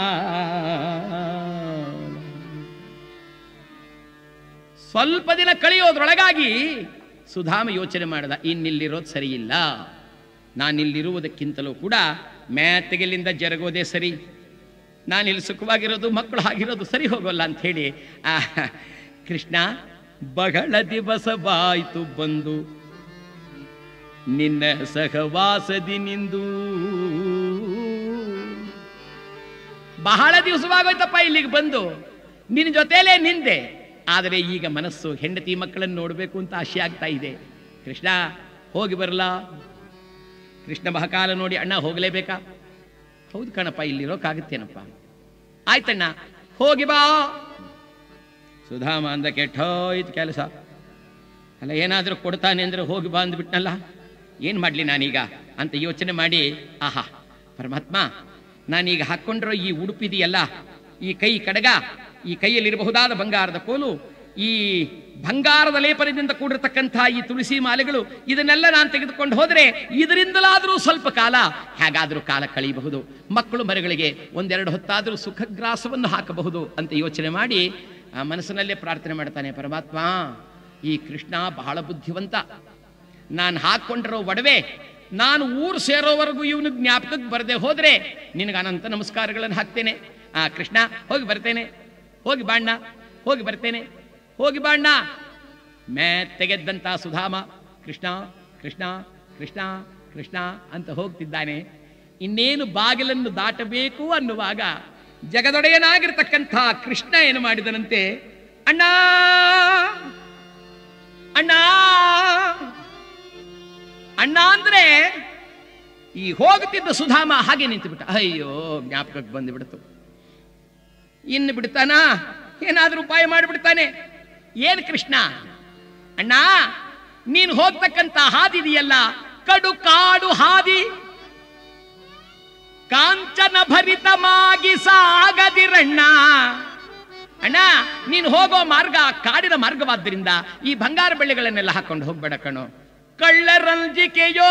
ಸ್ವಲ್ಪ ದಿನ ಕಳೆಯೋದ್ರೊಳಗಾಗಿ ಸುಧಾಮ ಯೋಚನೆ ಮಾಡಿದ ಇನ್ನಿಲ್ಲಿರೋದು ಸರಿಯಿಲ್ಲ ನಾನಿಲ್ಲಿರುವುದಕ್ಕಿಂತಲೂ ಕೂಡ ಮ್ಯಾತೆಗೆಲ್ಲಿಂದ ಜರುಗೋದೇ ಸರಿ ನಾನಿಲ್ಲಿ ಸುಖವಾಗಿರೋದು ಮಕ್ಕಳು ಆಗಿರೋದು ಸರಿ ಹೋಗೋಲ್ಲ ಅಂತ ಹೇಳಿ ಆ ಕೃಷ್ಣ ಬಹಳ ದಿವಸ ಬಾಯ್ತು ಬಂದು ನಿನ್ನ ಸಹವಾಸದಿ ನಿಂದು ಬಹಳ ದಿವಸವಾಗೋಯ್ತಪ್ಪ ಇಲ್ಲಿಗೆ ಬಂದು ನಿನ್ನ ಜೊತೆಲೇ ನಿಂದೆ ಆದರೆ ಈಗ ಮನಸ್ಸು ಹೆಂಡತಿ ಮಕ್ಕಳನ್ನು ನೋಡಬೇಕು ಅಂತ ಆಸೆ ಆಗ್ತಾ ಇದೆ ಕೃಷ್ಣ ಹೋಗಿ ಬರಲ್ಲ ಕೃಷ್ಣ ಬಹಕಾಲ ನೋಡಿ ಅಣ್ಣ ಹೋಗಲೇಬೇಕಾ ಹೌದು ಕಣಪ್ಪ ಇಲ್ಲಿರೋಕ್ಕಾಗುತ್ತೇನಪ್ಪ ಆಯ್ತಣ್ಣ ಹೋಗಿ ಬಾ ಸುಧಾಮ ಅಂದ ಕೆಟ್ಟೋಯ್ತು ಕೆಲಸ ಅಲ್ಲ ಏನಾದರೂ ಕೊಡ್ತಾನೆ ಅಂದ್ರೆ ಹೋಗಿ ಬಾ ಅಂದ್ಬಿಟ್ನಲ್ಲ ಏನು ಮಾಡಲಿ ನಾನೀಗ ಅಂತ ಯೋಚನೆ ಮಾಡಿ ಆಹಾ ಪರಮಾತ್ಮ ನಾನೀಗ ಹಾಕ್ಕೊಂಡಿರೋ ಈ ಉಡುಪಿದೆಯಲ್ಲ ಈ ಕೈ ಕಡಗ ಈ ಕೈಯಲ್ಲಿರಬಹುದಾದ ಬಂಗಾರದ ಕೋಲು ಈ ಬಂಗಾರದ ಲೇಪನದಿಂದ ಕೂಡಿರತಕ್ಕಂಥ ಈ ತುಳಸಿ ಮಾಲೆಗಳು ಇದನ್ನೆಲ್ಲ ನಾನು ತೆಗೆದುಕೊಂಡು ಹೋದರೆ ಇದರಿಂದಲಾದರೂ ಸ್ವಲ್ಪ ಕಾಲ ಹೇಗಾದರೂ ಕಾಲ ಕಳೆಯಬಹುದು ಮಕ್ಕಳು ಮರಿಗಳಿಗೆ ಒಂದೆರಡು ಹೊತ್ತಾದರೂ ಸುಖಗ್ರಾಸವನ್ನು ಹಾಕಬಹುದು ಅಂತ ಯೋಚನೆ ಮಾಡಿ ಆ ಮನಸ್ಸಿನಲ್ಲೇ ಪ್ರಾರ್ಥನೆ ಮಾಡ್ತಾನೆ ಪರಮಾತ್ಮ ಈ ಕೃಷ್ಣ ಬಹಳ ಬುದ್ಧಿವಂತ ನಾನು ಹಾಕ್ಕೊಂಡಿರೋ ಒಡವೆ ನಾನು ಊರು ಸೇರೋವರೆಗೂ ಇವನು ಜ್ಞಾಪಕಕ್ಕೆ ಬರದೆ ಹೋದ್ರೆ ನಿನಗೆ ಅನಂತ ನಮಸ್ಕಾರಗಳನ್ನು ಹಾಕ್ತೇನೆ ಆ ಕೃಷ್ಣ ಹೋಗಿ ಬರ್ತೇನೆ ಹೋಗಿ ಬಾಣ್ಣ ಹೋಗಿ ಬರ್ತೇನೆ ಹೋಗಿ ಬಾಣ್ಣ ಮೆತ್ತಗೆದ್ದಂತ ಸುಧಾಮ ಕೃಷ್ಣ ಕೃಷ್ಣ ಕೃಷ್ಣ ಕೃಷ್ಣ ಅಂತ ಹೋಗ್ತಿದ್ದಾನೆ ಇನ್ನೇನು ಬಾಗಿಲನ್ನು ದಾಟಬೇಕು ಅನ್ನುವಾಗ ಜಗದೊಡೆಯನಾಗಿರ್ತಕ್ಕಂಥ ಕೃಷ್ಣ ಏನು ಮಾಡಿದನಂತೆ ಅಣ್ಣ ಅಣ್ಣ ಅಣ್ಣ ಅಂದ್ರೆ ಈ ಹೋಗುತ್ತಿದ್ದ ಸುಧಾಮ ಹಾಗೆ ನಿಂತು ಬಿಟ್ಟ ಅಯ್ಯೋ ಜ್ಞಾಪಕಕ್ಕೆ ಬಂದು ಇನ್ನು ಬಿಡ್ತಾನ ಏನಾದ್ರೂ ಉಪಾಯ ಮಾಡಿಬಿಡ್ತಾನೆ ಏನ್ ಕೃಷ್ಣ ಅಣ್ಣ ನೀನು ಹೋಗ್ತಕ್ಕಂತ ಹಾದಿದೆಯಲ್ಲ ಕಡು ಕಾಡು ಹಾದಿ ಕಾಂಚನ ಭರಿತಮಾಗಿ ಸಾಗದಿರಣ್ಣ ಅಣ್ಣ ನೀನು ಹೋಗೋ ಮಾರ್ಗ ಕಾಡಿನ ಮಾರ್ಗವಾದ್ದರಿಂದ ಈ ಬಂಗಾರ ಬೆಳ್ಳಿಗಳನ್ನೆಲ್ಲ ಹಾಕೊಂಡು ಹೋಗ್ಬೇಡ ಕಣೋ ಕಳ್ಳರಂಜಿಕೆಯೋ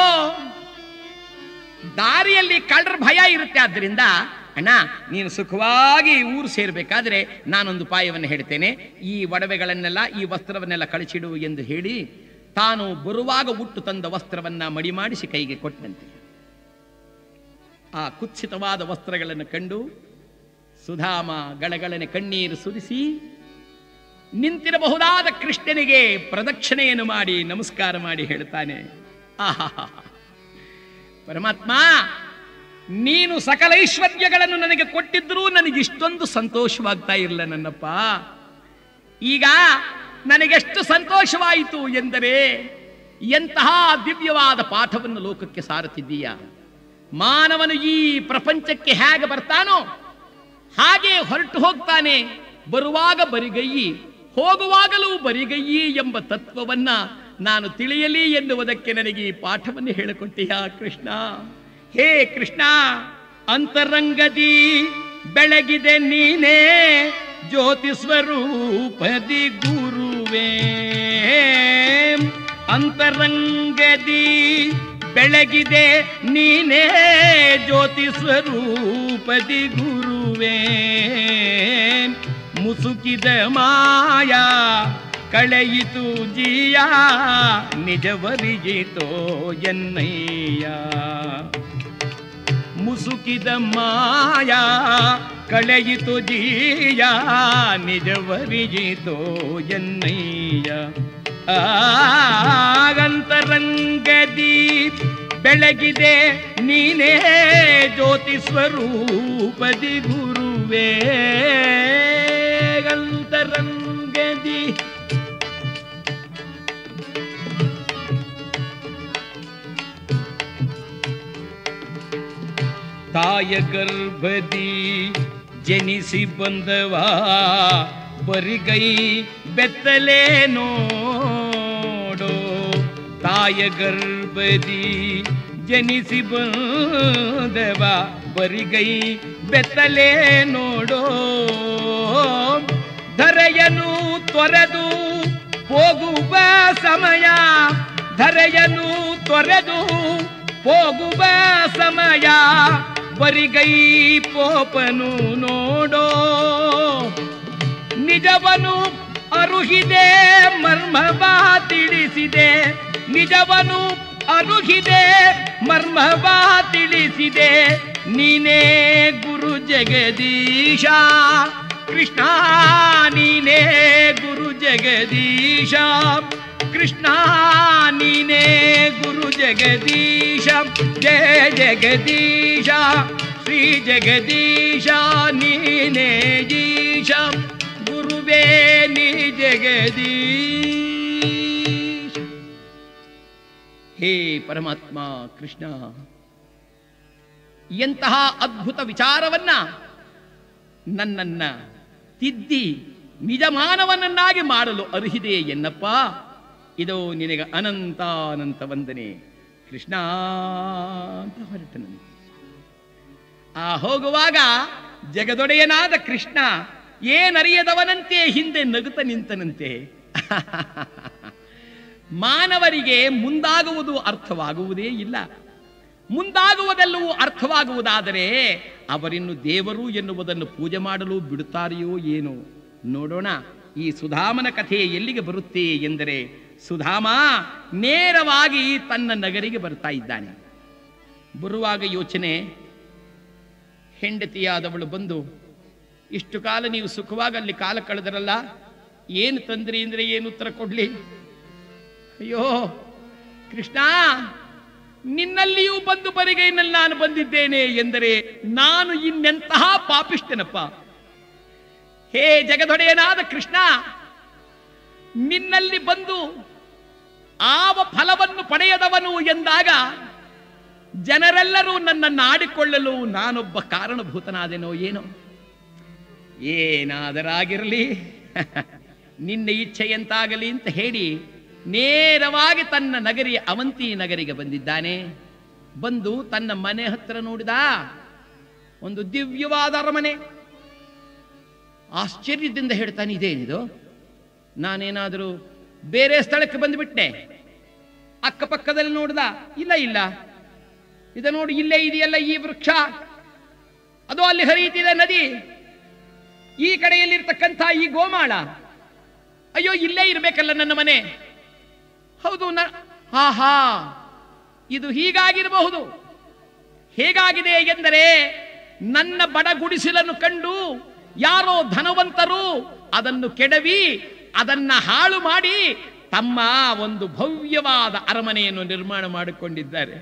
ದಾರಿಯಲ್ಲಿ ಕಳ್ಳರ ಭಯ ಇರುತ್ತೆ ಆದ್ರಿಂದ ಅಣ್ಣ ನೀನು ಸುಖವಾಗಿ ಊರು ಸೇರ್ಬೇಕಾದ್ರೆ ನಾನೊಂದು ಉಪಾಯವನ್ನು ಹೇಳ್ತೇನೆ ಈ ಒಡವೆಗಳನ್ನೆಲ್ಲ ಈ ವಸ್ತ್ರವನ್ನೆಲ್ಲ ಕಳಿಸಿಡು ಎಂದು ಹೇಳಿ ತಾನು ಬರುವಾಗ ಉಟ್ಟು ತಂದ ವಸ್ತ್ರವನ್ನ ಮಡಿ ಮಾಡಿಸಿ ಕೈಗೆ ಕೊಟ್ಟಂತೆ ಆ ಕುತ್ಸಿತವಾದ ವಸ್ತ್ರಗಳನ್ನು ಕಂಡು ಸುಧಾಮ ಗಳಗಳನೆ ಕಣ್ಣೀರು ಸುರಿಸಿ ನಿಂತಿರಬಹುದಾದ ಕೃಷ್ಣನಿಗೆ ಪ್ರದಕ್ಷಿಣೆಯನ್ನು ಮಾಡಿ ನಮಸ್ಕಾರ ಮಾಡಿ ಹೇಳ್ತಾನೆ ಆಹಾ ಪರಮಾತ್ಮ ನೀನು ಸಕಲ ಐಶ್ವರ್ಯಗಳನ್ನು ನನಗೆ ಕೊಟ್ಟಿದ್ರೂ ನನಗೆ ಇಷ್ಟೊಂದು ಸಂತೋಷವಾಗ್ತಾ ಇರಲ್ಲ ನನ್ನಪ್ಪ ಈಗ ನನಗೆಷ್ಟು ಸಂತೋಷವಾಯಿತು ಎಂದರೆ ಎಂತಹ ದಿವ್ಯವಾದ ಪಾಠವನ್ನು ಲೋಕಕ್ಕೆ ಸಾರುತ್ತಿದ್ದೀಯ ಮಾನವನು ಈ ಪ್ರಪಂಚಕ್ಕೆ ಹೇಗೆ ಬರ್ತಾನೋ ಹಾಗೆ ಹೊರಟು ಹೋಗ್ತಾನೆ ಬರುವಾಗ ಬರಿಗೈಯಿ ಹೋಗುವಾಗಲೂ ಬರಿಗೈಯಿ ಎಂಬ ತತ್ವವನ್ನ ನಾನು ತಿಳಿಯಲಿ ಎನ್ನುವುದಕ್ಕೆ ನನಗೆ ಈ ಪಾಠವನ್ನು ಹೇಳಿಕೊಟ್ಟೆಯ ಕೃಷ್ಣ ಹೇ ಕೃಷ್ಣ ಅಂತರಂಗದಿ ಬೆಳಗಿದೆ ನೀನೇ ಜ್ಯೋತಿ ಸ್ವರೂಪದಿ ಗುರುವೇ ಅಂತರಂಗದಿ ಬೆಳಗಿದೆ ನೀನೇ ಜ್ಯೋತಿ ಸ್ವರೂಪದಿ ಗುರುವೇ ಮುಸುಕಿದ ಮಾಯಾ ಕಳೆಯಿತು ಜಿಯ ನಿಜವರಿಗಿತೋ ಎನ್ನಯ್ಯ ಮುಸುಕಿದ ಮಾಯಾ ಕಳೆಯಿತು ಜಿಯ ನಿಜವರಿಗಿತೋ ಎನ್ನಯ್ಯ ಆಗಂತರಂಗದಿ ಬೆಳಗಿದೆ ನೀನೇ ಜ್ಯೋತಿ ಸ್ವರೂಪದಿ ಗುರುವೇ ಅಂತರಂಗದಿ ತಾಯ ಗರ್ಭದಿ ಜನಿಸಿ ಬಂದವಾ ಬರಿಗೈ ಬೆತ್ತಲೆ ನೋಡೋ ತಾಯ ಗರ್ಭದಿ ಜನಿಸಿ ಬಂದವ ಬರಿಗೈ ಬೆತ್ತಲೆ ನೋಡೋ ಧರೆಯನು ತೊರೆದು ಹೋಗುವ ಸಮಯ ಧರೆಯನು ತೊರೆದು ಹೋಗುವ ಸಮಯ ಬರಿಗೈ ಪೋಪನು ನೋಡೋ ನಿಜವನು ಅರುಹಿದೆ ಮರ್ಮವ ತಿಳಿಸಿದೆ ನಿಜವನು ಅರುಹಿದೆ ಮರ್ಮವ ತಿಳಿಸಿದೆ ನೀನೇ ಗುರು ಜಗದೀಶ ಕೃಷ್ಣ ನೀನೇ ಗುರು ಜಗದೀಶ ಕೃಷ್ಣ ನೀನೇ ಗುರು ಜಗದೀಶ ಜಯ ಜಗದೀಶ ಶ್ರೀ ಜಗದೀಶ ನೀನೇ ಜೀಶ ಗುರುವೇ ನೀ ಜಗದೀಶ ಹೇ ಪರಮಾತ್ಮ ಕೃಷ್ಣ ಎಂತಹ ಅದ್ಭುತ ವಿಚಾರವನ್ನ ನನ್ನನ್ನ ತಿದ್ದಿ ನಿಜ ಮಾನವನನ್ನಾಗಿ ಮಾಡಲು ಅರ್ಹಿದೆ ಎನ್ನಪ್ಪ ಇದು ನಿನಗೆ ಅನಂತ ಅನಂತ ವಂದನೆ ಕೃಷ್ಣ ಅಂತ ಹೊರಟನಂತೆ ಆ ಹೋಗುವಾಗ ಜಗದೊಡೆಯನಾದ ಕೃಷ್ಣ ಏನರಿಯದವನಂತೆ ಹಿಂದೆ ನಗುತ್ತ ನಿಂತನಂತೆ ಮಾನವರಿಗೆ ಮುಂದಾಗುವುದು ಅರ್ಥವಾಗುವುದೇ ಇಲ್ಲ ಮುಂದಾಗುವುದೆಲ್ಲವೂ ಅರ್ಥವಾಗುವುದಾದರೆ ಅವರಿನ್ನು ದೇವರು ಎನ್ನುವುದನ್ನು ಪೂಜೆ ಮಾಡಲು ಬಿಡುತ್ತಾರೆಯೋ ಏನೋ ನೋಡೋಣ ಈ ಸುಧಾಮನ ಕಥೆ ಎಲ್ಲಿಗೆ ಬರುತ್ತೆ ಎಂದರೆ ಸುಧಾಮ ನೇರವಾಗಿ ತನ್ನ ನಗರಿಗೆ ಬರ್ತಾ ಇದ್ದಾನೆ ಬರುವಾಗ ಯೋಚನೆ ಹೆಂಡತಿಯಾದವಳು ಬಂದು ಇಷ್ಟು ಕಾಲ ನೀವು ಸುಖವಾಗಿ ಅಲ್ಲಿ ಕಾಲ ಕಳೆದರಲ್ಲ ಏನು ತಂದ್ರಿ ಅಂದ್ರೆ ಏನು ಉತ್ತರ ಕೊಡ್ಲಿ ಅಯ್ಯೋ ಕೃಷ್ಣ ನಿನ್ನಲ್ಲಿಯೂ ಬಂದು ಬರಿಗೈನಲ್ಲಿ ನಾನು ಬಂದಿದ್ದೇನೆ ಎಂದರೆ ನಾನು ಇನ್ನೆಂತಹ ಪಾಪಿಷ್ಟನಪ್ಪ ಹೇ ಜಗದೊಡೆಯನಾದ ಕೃಷ್ಣ ನಿನ್ನಲ್ಲಿ ಬಂದು ಆವ ಫಲವನ್ನು ಪಡೆಯದವನು ಎಂದಾಗ ಜನರೆಲ್ಲರೂ ನನ್ನನ್ನು ಆಡಿಕೊಳ್ಳಲು ನಾನೊಬ್ಬ ಕಾರಣಭೂತನಾದೆನೋ ಏನೋ ಏನಾದರಾಗಿರಲಿ ನಿನ್ನ ಇಚ್ಛೆಯಂತಾಗಲಿ ಅಂತ ಹೇಳಿ ನೇರವಾಗಿ ತನ್ನ ನಗರಿ ಅವಂತಿ ನಗರಿಗೆ ಬಂದಿದ್ದಾನೆ ಬಂದು ತನ್ನ ಮನೆ ಹತ್ರ ನೋಡಿದ ಒಂದು ದಿವ್ಯವಾದ ಅರಮನೆ ಆಶ್ಚರ್ಯದಿಂದ ಹೇಳ್ತಾನೆ ಇದೇನಿದು ನಾನೇನಾದರೂ ಬೇರೆ ಸ್ಥಳಕ್ಕೆ ಬಂದುಬಿಟ್ಟೆ ಅಕ್ಕಪಕ್ಕದಲ್ಲಿ ನೋಡ್ದ ಇಲ್ಲ ಇಲ್ಲ ಇದು ನೋಡಿ ಇಲ್ಲೇ ಇದೆಯಲ್ಲ ಈ ವೃಕ್ಷ ಅದು ಅಲ್ಲಿ ಹರಿಯುತ್ತಿದೆ ನದಿ ಈ ಕಡೆಯಲ್ಲಿರ್ತಕ್ಕಂಥ ಈ ಗೋಮಾಳ ಅಯ್ಯೋ ಇಲ್ಲೇ ಇರಬೇಕಲ್ಲ ನನ್ನ ಮನೆ ಹೌದು ನ ಹಾ ಹಾ ಇದು ಹೀಗಾಗಿರಬಹುದು ಹೇಗಾಗಿದೆ ಎಂದರೆ ನನ್ನ ಬಡ ಗುಡಿಸಲನ್ನು ಕಂಡು ಯಾರೋ ಧನವಂತರು ಅದನ್ನು ಕೆಡವಿ ಅದನ್ನ ಹಾಳು ಮಾಡಿ ತಮ್ಮ ಒಂದು ಭವ್ಯವಾದ ಅರಮನೆಯನ್ನು ನಿರ್ಮಾಣ ಮಾಡಿಕೊಂಡಿದ್ದಾರೆ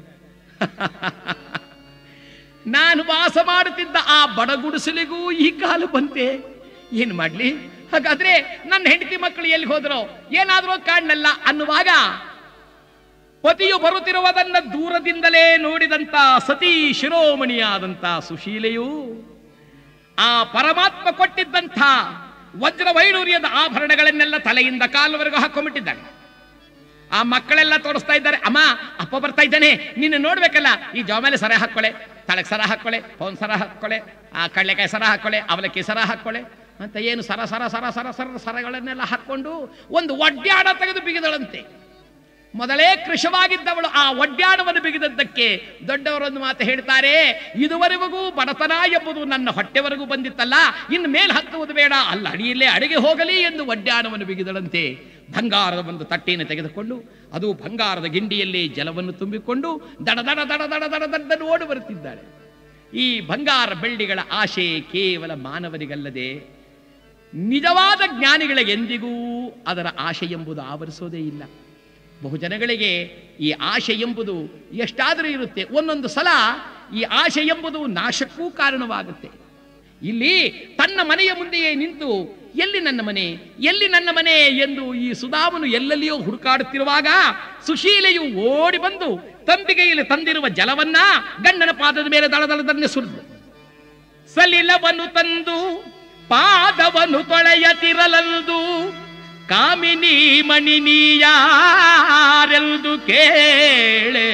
ನಾನು ವಾಸ ಮಾಡುತ್ತಿದ್ದ ಆ ಬಡ ಗುಡಿಸಲಿಗೂ ಈ ಕಾಲು ಬಂತೆ ಏನು ಮಾಡ್ಲಿ ಹಾಗಾದ್ರೆ ನನ್ನ ಹೆಂಡತಿ ಮಕ್ಕಳು ಎಲ್ಲಿ ಹೋದ್ರೋ ಏನಾದ್ರೂ ಕಾಣಲ್ಲ ಅನ್ನುವಾಗ ಪತಿಯು ಬರುತ್ತಿರುವುದನ್ನ ದೂರದಿಂದಲೇ ನೋಡಿದಂತ ಸತಿ ಶಿರೋಮಣಿಯಾದಂತ ಸುಶೀಲೆಯು ಆ ಪರಮಾತ್ಮ ಕೊಟ್ಟಿದ್ದಂಥ ವಜ್ರ ವೈಡೂರ್ಯದ ಆಭರಣಗಳನ್ನೆಲ್ಲ ತಲೆಯಿಂದ ಕಾಲುವರೆಗೂ ಹಾಕೊಂಡ್ಬಿಟ್ಟಿದ್ದಾಳೆ ಆ ಮಕ್ಕಳೆಲ್ಲ ತೋರಿಸ್ತಾ ಇದ್ದಾರೆ ಅಮ್ಮ ಅಪ್ಪ ಬರ್ತಾ ಇದ್ದಾನೆ ನಿನ್ನ ನೋಡ್ಬೇಕಲ್ಲ ಈ ಜವಾಮೇಲೆ ಸರ ಹಾಕ್ಕೊಳೆ ತಳಕ್ ಸರ ಹಾಕ್ಕೊಳೆ ಪೌನ್ ಸರ ಹಾಕ್ಕೊಳೆ ಆ ಕಡ್ಲೆಕಾಯಿ ಸರ ಹಾಕ್ಕೊಳೆ ಅವಲಕ್ಕಿ ಸರ ಹಾಕ್ಕೊಳೆ ಅಂತ ಏನು ಸರ ಸರ ಸರ ಸರ ಸರ ಸರಗಳನ್ನೆಲ್ಲ ಹಾಕ್ಕೊಂಡು ಒಂದು ಒಡ್ಯಾಡ ತೆಗೆದು ಬಿಗಿದಳಂತೆ ಮೊದಲೇ ಕೃಶವಾಗಿದ್ದವಳು ಆ ಒಡ್ಯಾಣವನ್ನು ಬಿಗಿದದ್ದಕ್ಕೆ ದೊಡ್ಡವರೊಂದು ಮಾತು ಹೇಳ್ತಾರೆ ಇದುವರೆಗೂ ಬಡತನ ಎಂಬುದು ನನ್ನ ಹೊಟ್ಟೆವರೆಗೂ ಬಂದಿತ್ತಲ್ಲ ಇನ್ನು ಮೇಲೆ ಹತ್ತುವುದು ಬೇಡ ಅಲ್ಲ ಅಡಿಯಲ್ಲೇ ಅಡಿಗೆ ಹೋಗಲಿ ಎಂದು ಒಡ್ಯಾಣವನ್ನು ಬಿಗಿದಳಂತೆ ಬಂಗಾರದ ಒಂದು ತಟ್ಟೆಯನ್ನು ತೆಗೆದುಕೊಂಡು ಅದು ಬಂಗಾರದ ಗಿಂಡಿಯಲ್ಲಿ ಜಲವನ್ನು ತುಂಬಿಕೊಂಡು ದಡ ದಡ ದಡ ದಡ ದಡ ದಡ್ಡನ್ನು ಓಡಿ ಬರುತ್ತಿದ್ದಾಳೆ ಈ ಬಂಗಾರ ಬೆಳ್ಳಿಗಳ ಆಶೆ ಕೇವಲ ಮಾನವರಿಗಲ್ಲದೆ ನಿಜವಾದ ಜ್ಞಾನಿಗಳಿಗೆ ಎಂದಿಗೂ ಅದರ ಆಶೆ ಎಂಬುದು ಆವರಿಸೋದೇ ಇಲ್ಲ ಬಹುಜನಗಳಿಗೆ ಈ ಆಶೆ ಎಂಬುದು ಎಷ್ಟಾದರೂ ಇರುತ್ತೆ ಒಂದೊಂದು ಸಲ ಈ ಆಶೆ ಎಂಬುದು ನಾಶಕ್ಕೂ ಕಾರಣವಾಗುತ್ತೆ ಇಲ್ಲಿ ತನ್ನ ಮನೆಯ ಮುಂದೆಯೇ ನಿಂತು ಎಲ್ಲಿ ನನ್ನ ಮನೆ ಎಲ್ಲಿ ನನ್ನ ಮನೆ ಎಂದು ಈ ಸುಧಾಮನು ಎಲ್ಲೆಲ್ಲಿಯೋ ಹುಡುಕಾಡುತ್ತಿರುವಾಗ ಸುಶೀಲೆಯು ಓಡಿ ಬಂದು ತಂಬಿಗೆಯಲ್ಲಿ ತಂದಿರುವ ಜಲವನ್ನ ಗಂಡನ ಪಾದದ ಮೇಲೆ ದಳದಳದನ್ನೇ ಸುರಿದು ಸಲಿಲವನ್ನು ತಂದು ಪಾದವನ್ನು ತೊಳೆಯತಿರಲಂದು ಕಾಮಿನಿ ಮಣಿ ನೀಯಾರೆಂದು ಕೇಳೆ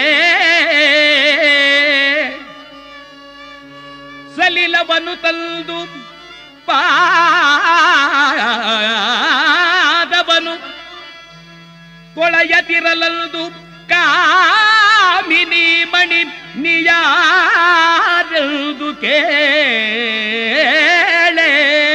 ಸಲಿಲವನ್ನು ತಂದು ಪಾದವನು ತೊಳೆಯತಿರಲಲ್ದು ಕಾಮಿನಿ ಮಣಿ ನಿಯಾರೆಂದು ಕೇಳೆ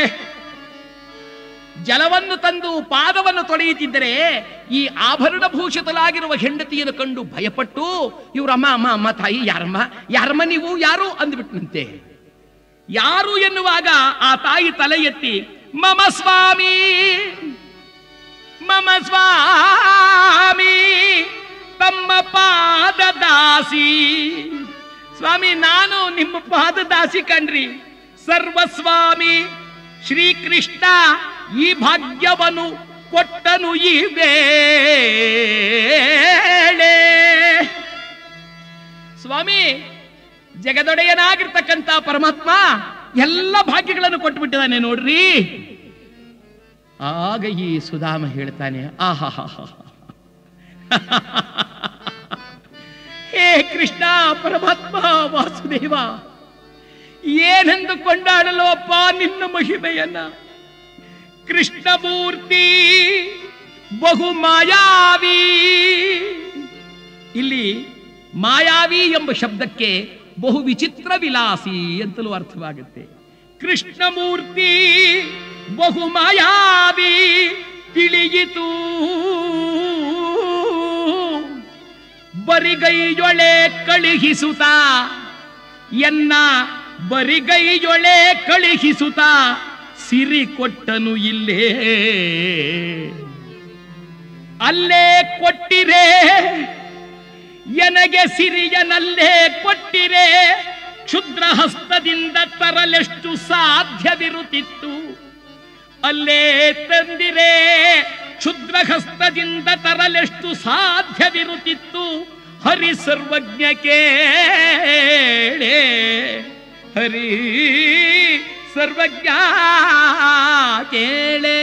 ಜಲವನ್ನು ತಂದು ಪಾದವನ್ನು ತೊಳೆಯುತ್ತಿದ್ದರೆ ಈ ಆಭರಣ ಭೂಷಿತಲಾಗಿರುವ ಹೆಂಡತಿಯನ್ನು ಕಂಡು ಭಯಪಟ್ಟು ಇವರಮ್ಮ ಅಮ್ಮ ಅಮ್ಮ ತಾಯಿ ಯಾರಮ್ಮ ಯಾರಮ್ಮ ನೀವು ಯಾರು ಅಂದ್ಬಿಟ್ನಂತೆ ಯಾರು ಎನ್ನುವಾಗ ಆ ತಾಯಿ ತಲೆ ಎತ್ತಿ ಮಮ ಸ್ವಾಮಿ ಮಮ ಸ್ವಾಮಿ ತಮ್ಮ ಪಾದ ದಾಸಿ ಸ್ವಾಮಿ ನಾನು ನಿಮ್ಮ ಪಾದ ದಾಸಿ ಕಣ್ರಿ ಸರ್ವಸ್ವಾಮಿ ಶ್ರೀಕೃಷ್ಣ ಈ ಭಾಗ್ಯವನ್ನು ಕೊಟ್ಟನು ಈ ವೇಳೆ ಸ್ವಾಮಿ ಜಗದೊಡೆಯನಾಗಿರ್ತಕ್ಕಂಥ ಪರಮಾತ್ಮ ಎಲ್ಲ ಭಾಗ್ಯಗಳನ್ನು ಕೊಟ್ಟುಬಿಟ್ಟಿದ್ದಾನೆ ನೋಡ್ರಿ ಆಗ ಈ ಸುಧಾಮ ಹೇಳ್ತಾನೆ ಆಹಾ ಹೇ ಕೃಷ್ಣ ಪರಮಾತ್ಮ ವಾಸುದೇವ ಏನೆಂದು ಕೊಂಡಾಡಲು ಅಪ್ಪ ನಿನ್ನ ಮಹಿಮೆಯನ್ನ ಕೃಷ್ಣಮೂರ್ತಿ ಬಹು ಮಾಯಾವಿ ಇಲ್ಲಿ ಮಾಯಾವಿ ಎಂಬ ಶಬ್ದಕ್ಕೆ ಬಹು ವಿಚಿತ್ರ ವಿಲಾಸಿ ಅಂತಲೂ ಅರ್ಥವಾಗುತ್ತೆ ಕೃಷ್ಣಮೂರ್ತಿ ಬಹು ಮಾಯಾವಿ ತಿಳಿಯಿತು ಬರಿಗೈಯೊಳೆ ಕಳುಹಿಸುತ್ತ ಎನ್ನ ಬರಿಗೈಯೊಳೆ ಕಳುಹಿಸುತ್ತ ಸಿರಿ ಕೊಟ್ಟನು ಇಲ್ಲೇ ಅಲ್ಲೇ ಕೊಟ್ಟಿರೆ ಎನಗೆ ಸಿರಿಯನಲ್ಲೇ ಕೊಟ್ಟಿರೆ ಕ್ಷುದ್ರ ಹಸ್ತದಿಂದ ತರಲೆಷ್ಟು ಸಾಧ್ಯವಿರುತ್ತಿತ್ತು ಅಲ್ಲೇ ತಂದಿರೆ ಕ್ಷುದ್ರ ಹಸ್ತದಿಂದ ತರಲೆಷ್ಟು ಸಾಧ್ಯವಿರುತ್ತಿತ್ತು ಹರಿ ಸರ್ವಜ್ಞ ಕೇಳೆ ಹರಿ ಸರ್ವಜ್ಞ ಕೇಳೆ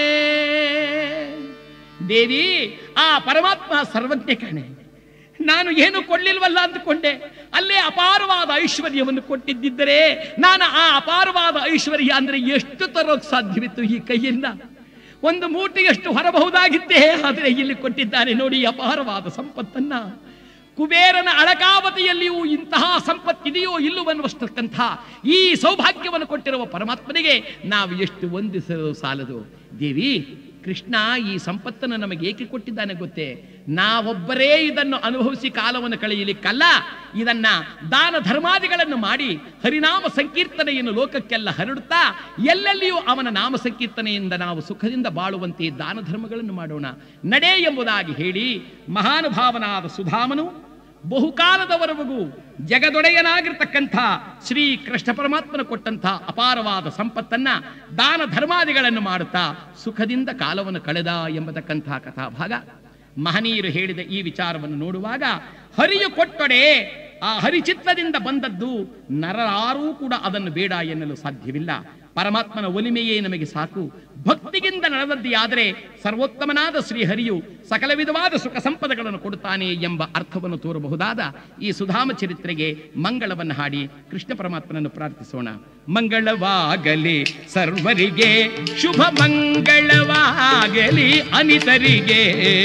ದೇವಿ ಆ ಪರಮಾತ್ಮ ಸರ್ವಜ್ಞ ಕಾಣೆ ನಾನು ಏನು ಕೊಡ್ಲಿಲ್ವಲ್ಲ ಅಂದುಕೊಂಡೆ ಅಲ್ಲೇ ಅಪಾರವಾದ ಐಶ್ವರ್ಯವನ್ನು ಕೊಟ್ಟಿದ್ದರೆ ನಾನು ಆ ಅಪಾರವಾದ ಐಶ್ವರ್ಯ ಅಂದ್ರೆ ಎಷ್ಟು ತರೋಕ್ ಸಾಧ್ಯವಿತ್ತು ಈ ಕೈಯಿಂದ ಒಂದು ಮೂಟೆಯಷ್ಟು ಹೊರಬಹುದಾಗಿತ್ತೇ ಆದರೆ ಇಲ್ಲಿ ಕೊಟ್ಟಿದ್ದಾನೆ ನೋಡಿ ಅಪಾರವಾದ ಸಂಪತ್ತನ್ನ ಕುಬೇರನ ಅಳಕಾವತಿಯಲ್ಲಿಯೂ ಇಂತಹ ಸಂಪತ್ತಿದೆಯೋ ಇಲ್ಲವನ್ನುವಷ್ಟಕ್ಕಂಥ ಈ ಸೌಭಾಗ್ಯವನ್ನು ಕೊಟ್ಟಿರುವ ಪರಮಾತ್ಮನಿಗೆ ನಾವು ಎಷ್ಟು ವಂದಿಸಲು ಸಾಲದು ದೇವಿ ಕೃಷ್ಣ ಈ ಸಂಪತ್ತನ್ನು ನಮಗೆ ಏಕೆ ಕೊಟ್ಟಿದ್ದಾನೆ ಗೊತ್ತೇ ನಾವೊಬ್ಬರೇ ಇದನ್ನು ಅನುಭವಿಸಿ ಕಾಲವನ್ನು ಕಳೆಯಲಿಕ್ಕಲ್ಲ ಇದನ್ನ ದಾನ ಧರ್ಮಾದಿಗಳನ್ನು ಮಾಡಿ ಹರಿನಾಮ ಸಂಕೀರ್ತನೆಯನ್ನು ಲೋಕಕ್ಕೆಲ್ಲ ಹರಡುತ್ತಾ ಎಲ್ಲೆಲ್ಲಿಯೂ ಅವನ ನಾಮ ಸಂಕೀರ್ತನೆಯಿಂದ ನಾವು ಸುಖದಿಂದ ಬಾಳುವಂತೆ ದಾನ ಧರ್ಮಗಳನ್ನು ಮಾಡೋಣ ನಡೆ ಎಂಬುದಾಗಿ ಹೇಳಿ ಮಹಾನುಭಾವನಾದ ಸುಧಾಮನು ಬಹುಕಾಲದವರೆಗೂ ಜಗದೊಡೆಯನಾಗಿರ್ತಕ್ಕಂಥ ಶ್ರೀ ಕೃಷ್ಣ ಪರಮಾತ್ಮನ ಕೊಟ್ಟಂಥ ಅಪಾರವಾದ ಸಂಪತ್ತನ್ನ ದಾನ ಧರ್ಮಾದಿಗಳನ್ನು ಮಾಡುತ್ತಾ ಸುಖದಿಂದ ಕಾಲವನ್ನು ಕಳೆದ ಎಂಬತಕ್ಕಂಥ ಕಥಾಭಾಗ ಮಹನೀಯರು ಹೇಳಿದ ಈ ವಿಚಾರವನ್ನು ನೋಡುವಾಗ ಹರಿಯು ಕೊಟ್ಟೊಡೆ ಆ ಹರಿಚಿತ್ತದಿಂದ ಬಂದದ್ದು ನರರಾರೂ ಕೂಡ ಅದನ್ನು ಬೇಡ ಎನ್ನಲು ಸಾಧ್ಯವಿಲ್ಲ ಪರಮಾತ್ಮನ ಒಲಿಮೆಯೇ ನಮಗೆ ಸಾಕು ಭಕ್ತಿಗಿಂದ ನಡೆದದ್ದೇ ಆದರೆ ಸರ್ವೋತ್ತಮನಾದ ಶ್ರೀಹರಿಯು ಸಕಲ ವಿಧವಾದ ಸುಖ ಸಂಪದಗಳನ್ನು ಕೊಡುತ್ತಾನೆ ಎಂಬ ಅರ್ಥವನ್ನು ತೋರಬಹುದಾದ ಈ ಸುಧಾಮ ಚರಿತ್ರೆಗೆ ಮಂಗಳವನ್ನು ಹಾಡಿ ಕೃಷ್ಣ ಪರಮಾತ್ಮನನ್ನು ಪ್ರಾರ್ಥಿಸೋಣ ಮಂಗಳವಾಗಲಿ ಸರ್ವರಿಗೆ ಶುಭ ಮಂಗಳವಾಗಲಿ ಅನಿತರಿಗೆ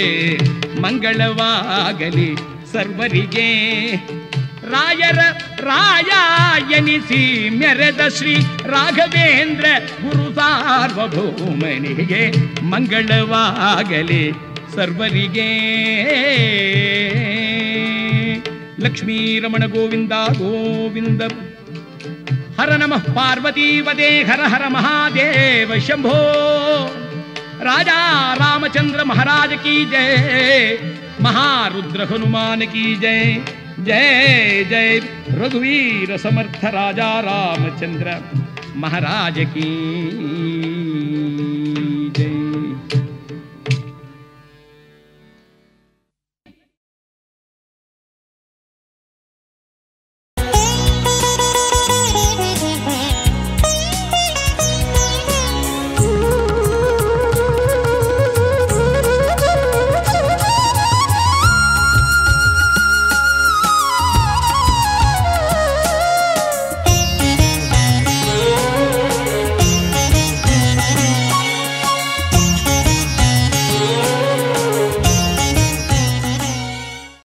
ಮಂಗಳವಾಗಲಿ ಸರ್ವರಿಗೆ ರಾಯರ ರಾಯ ಎನಿಸಿ ಮೆರೆದ ಶ್ರೀ ರಾಘವೇಂದ್ರ ಗುರು ಸಾರ್ವಭೌಮನಿಗೆ ಮಂಗಳವಾಗಲಿ ಸರ್ವರಿಗೆ ಲಕ್ಷ್ಮೀ ರಮಣ ಗೋವಿಂದ ಗೋವಿಂದ ಹರ ನಮಃ ಪಾರ್ವತೀ ವದೇ ಹರ ಹರ ಮಹಾದೇವ ಶಂಭೋ ರಾಜಾ ರಾಮಚಂದ್ರ महाराज की जय महारुद्र हनुमान की जय जय जय रघुवीर समर्थ राजा रामचंद्र महाराज की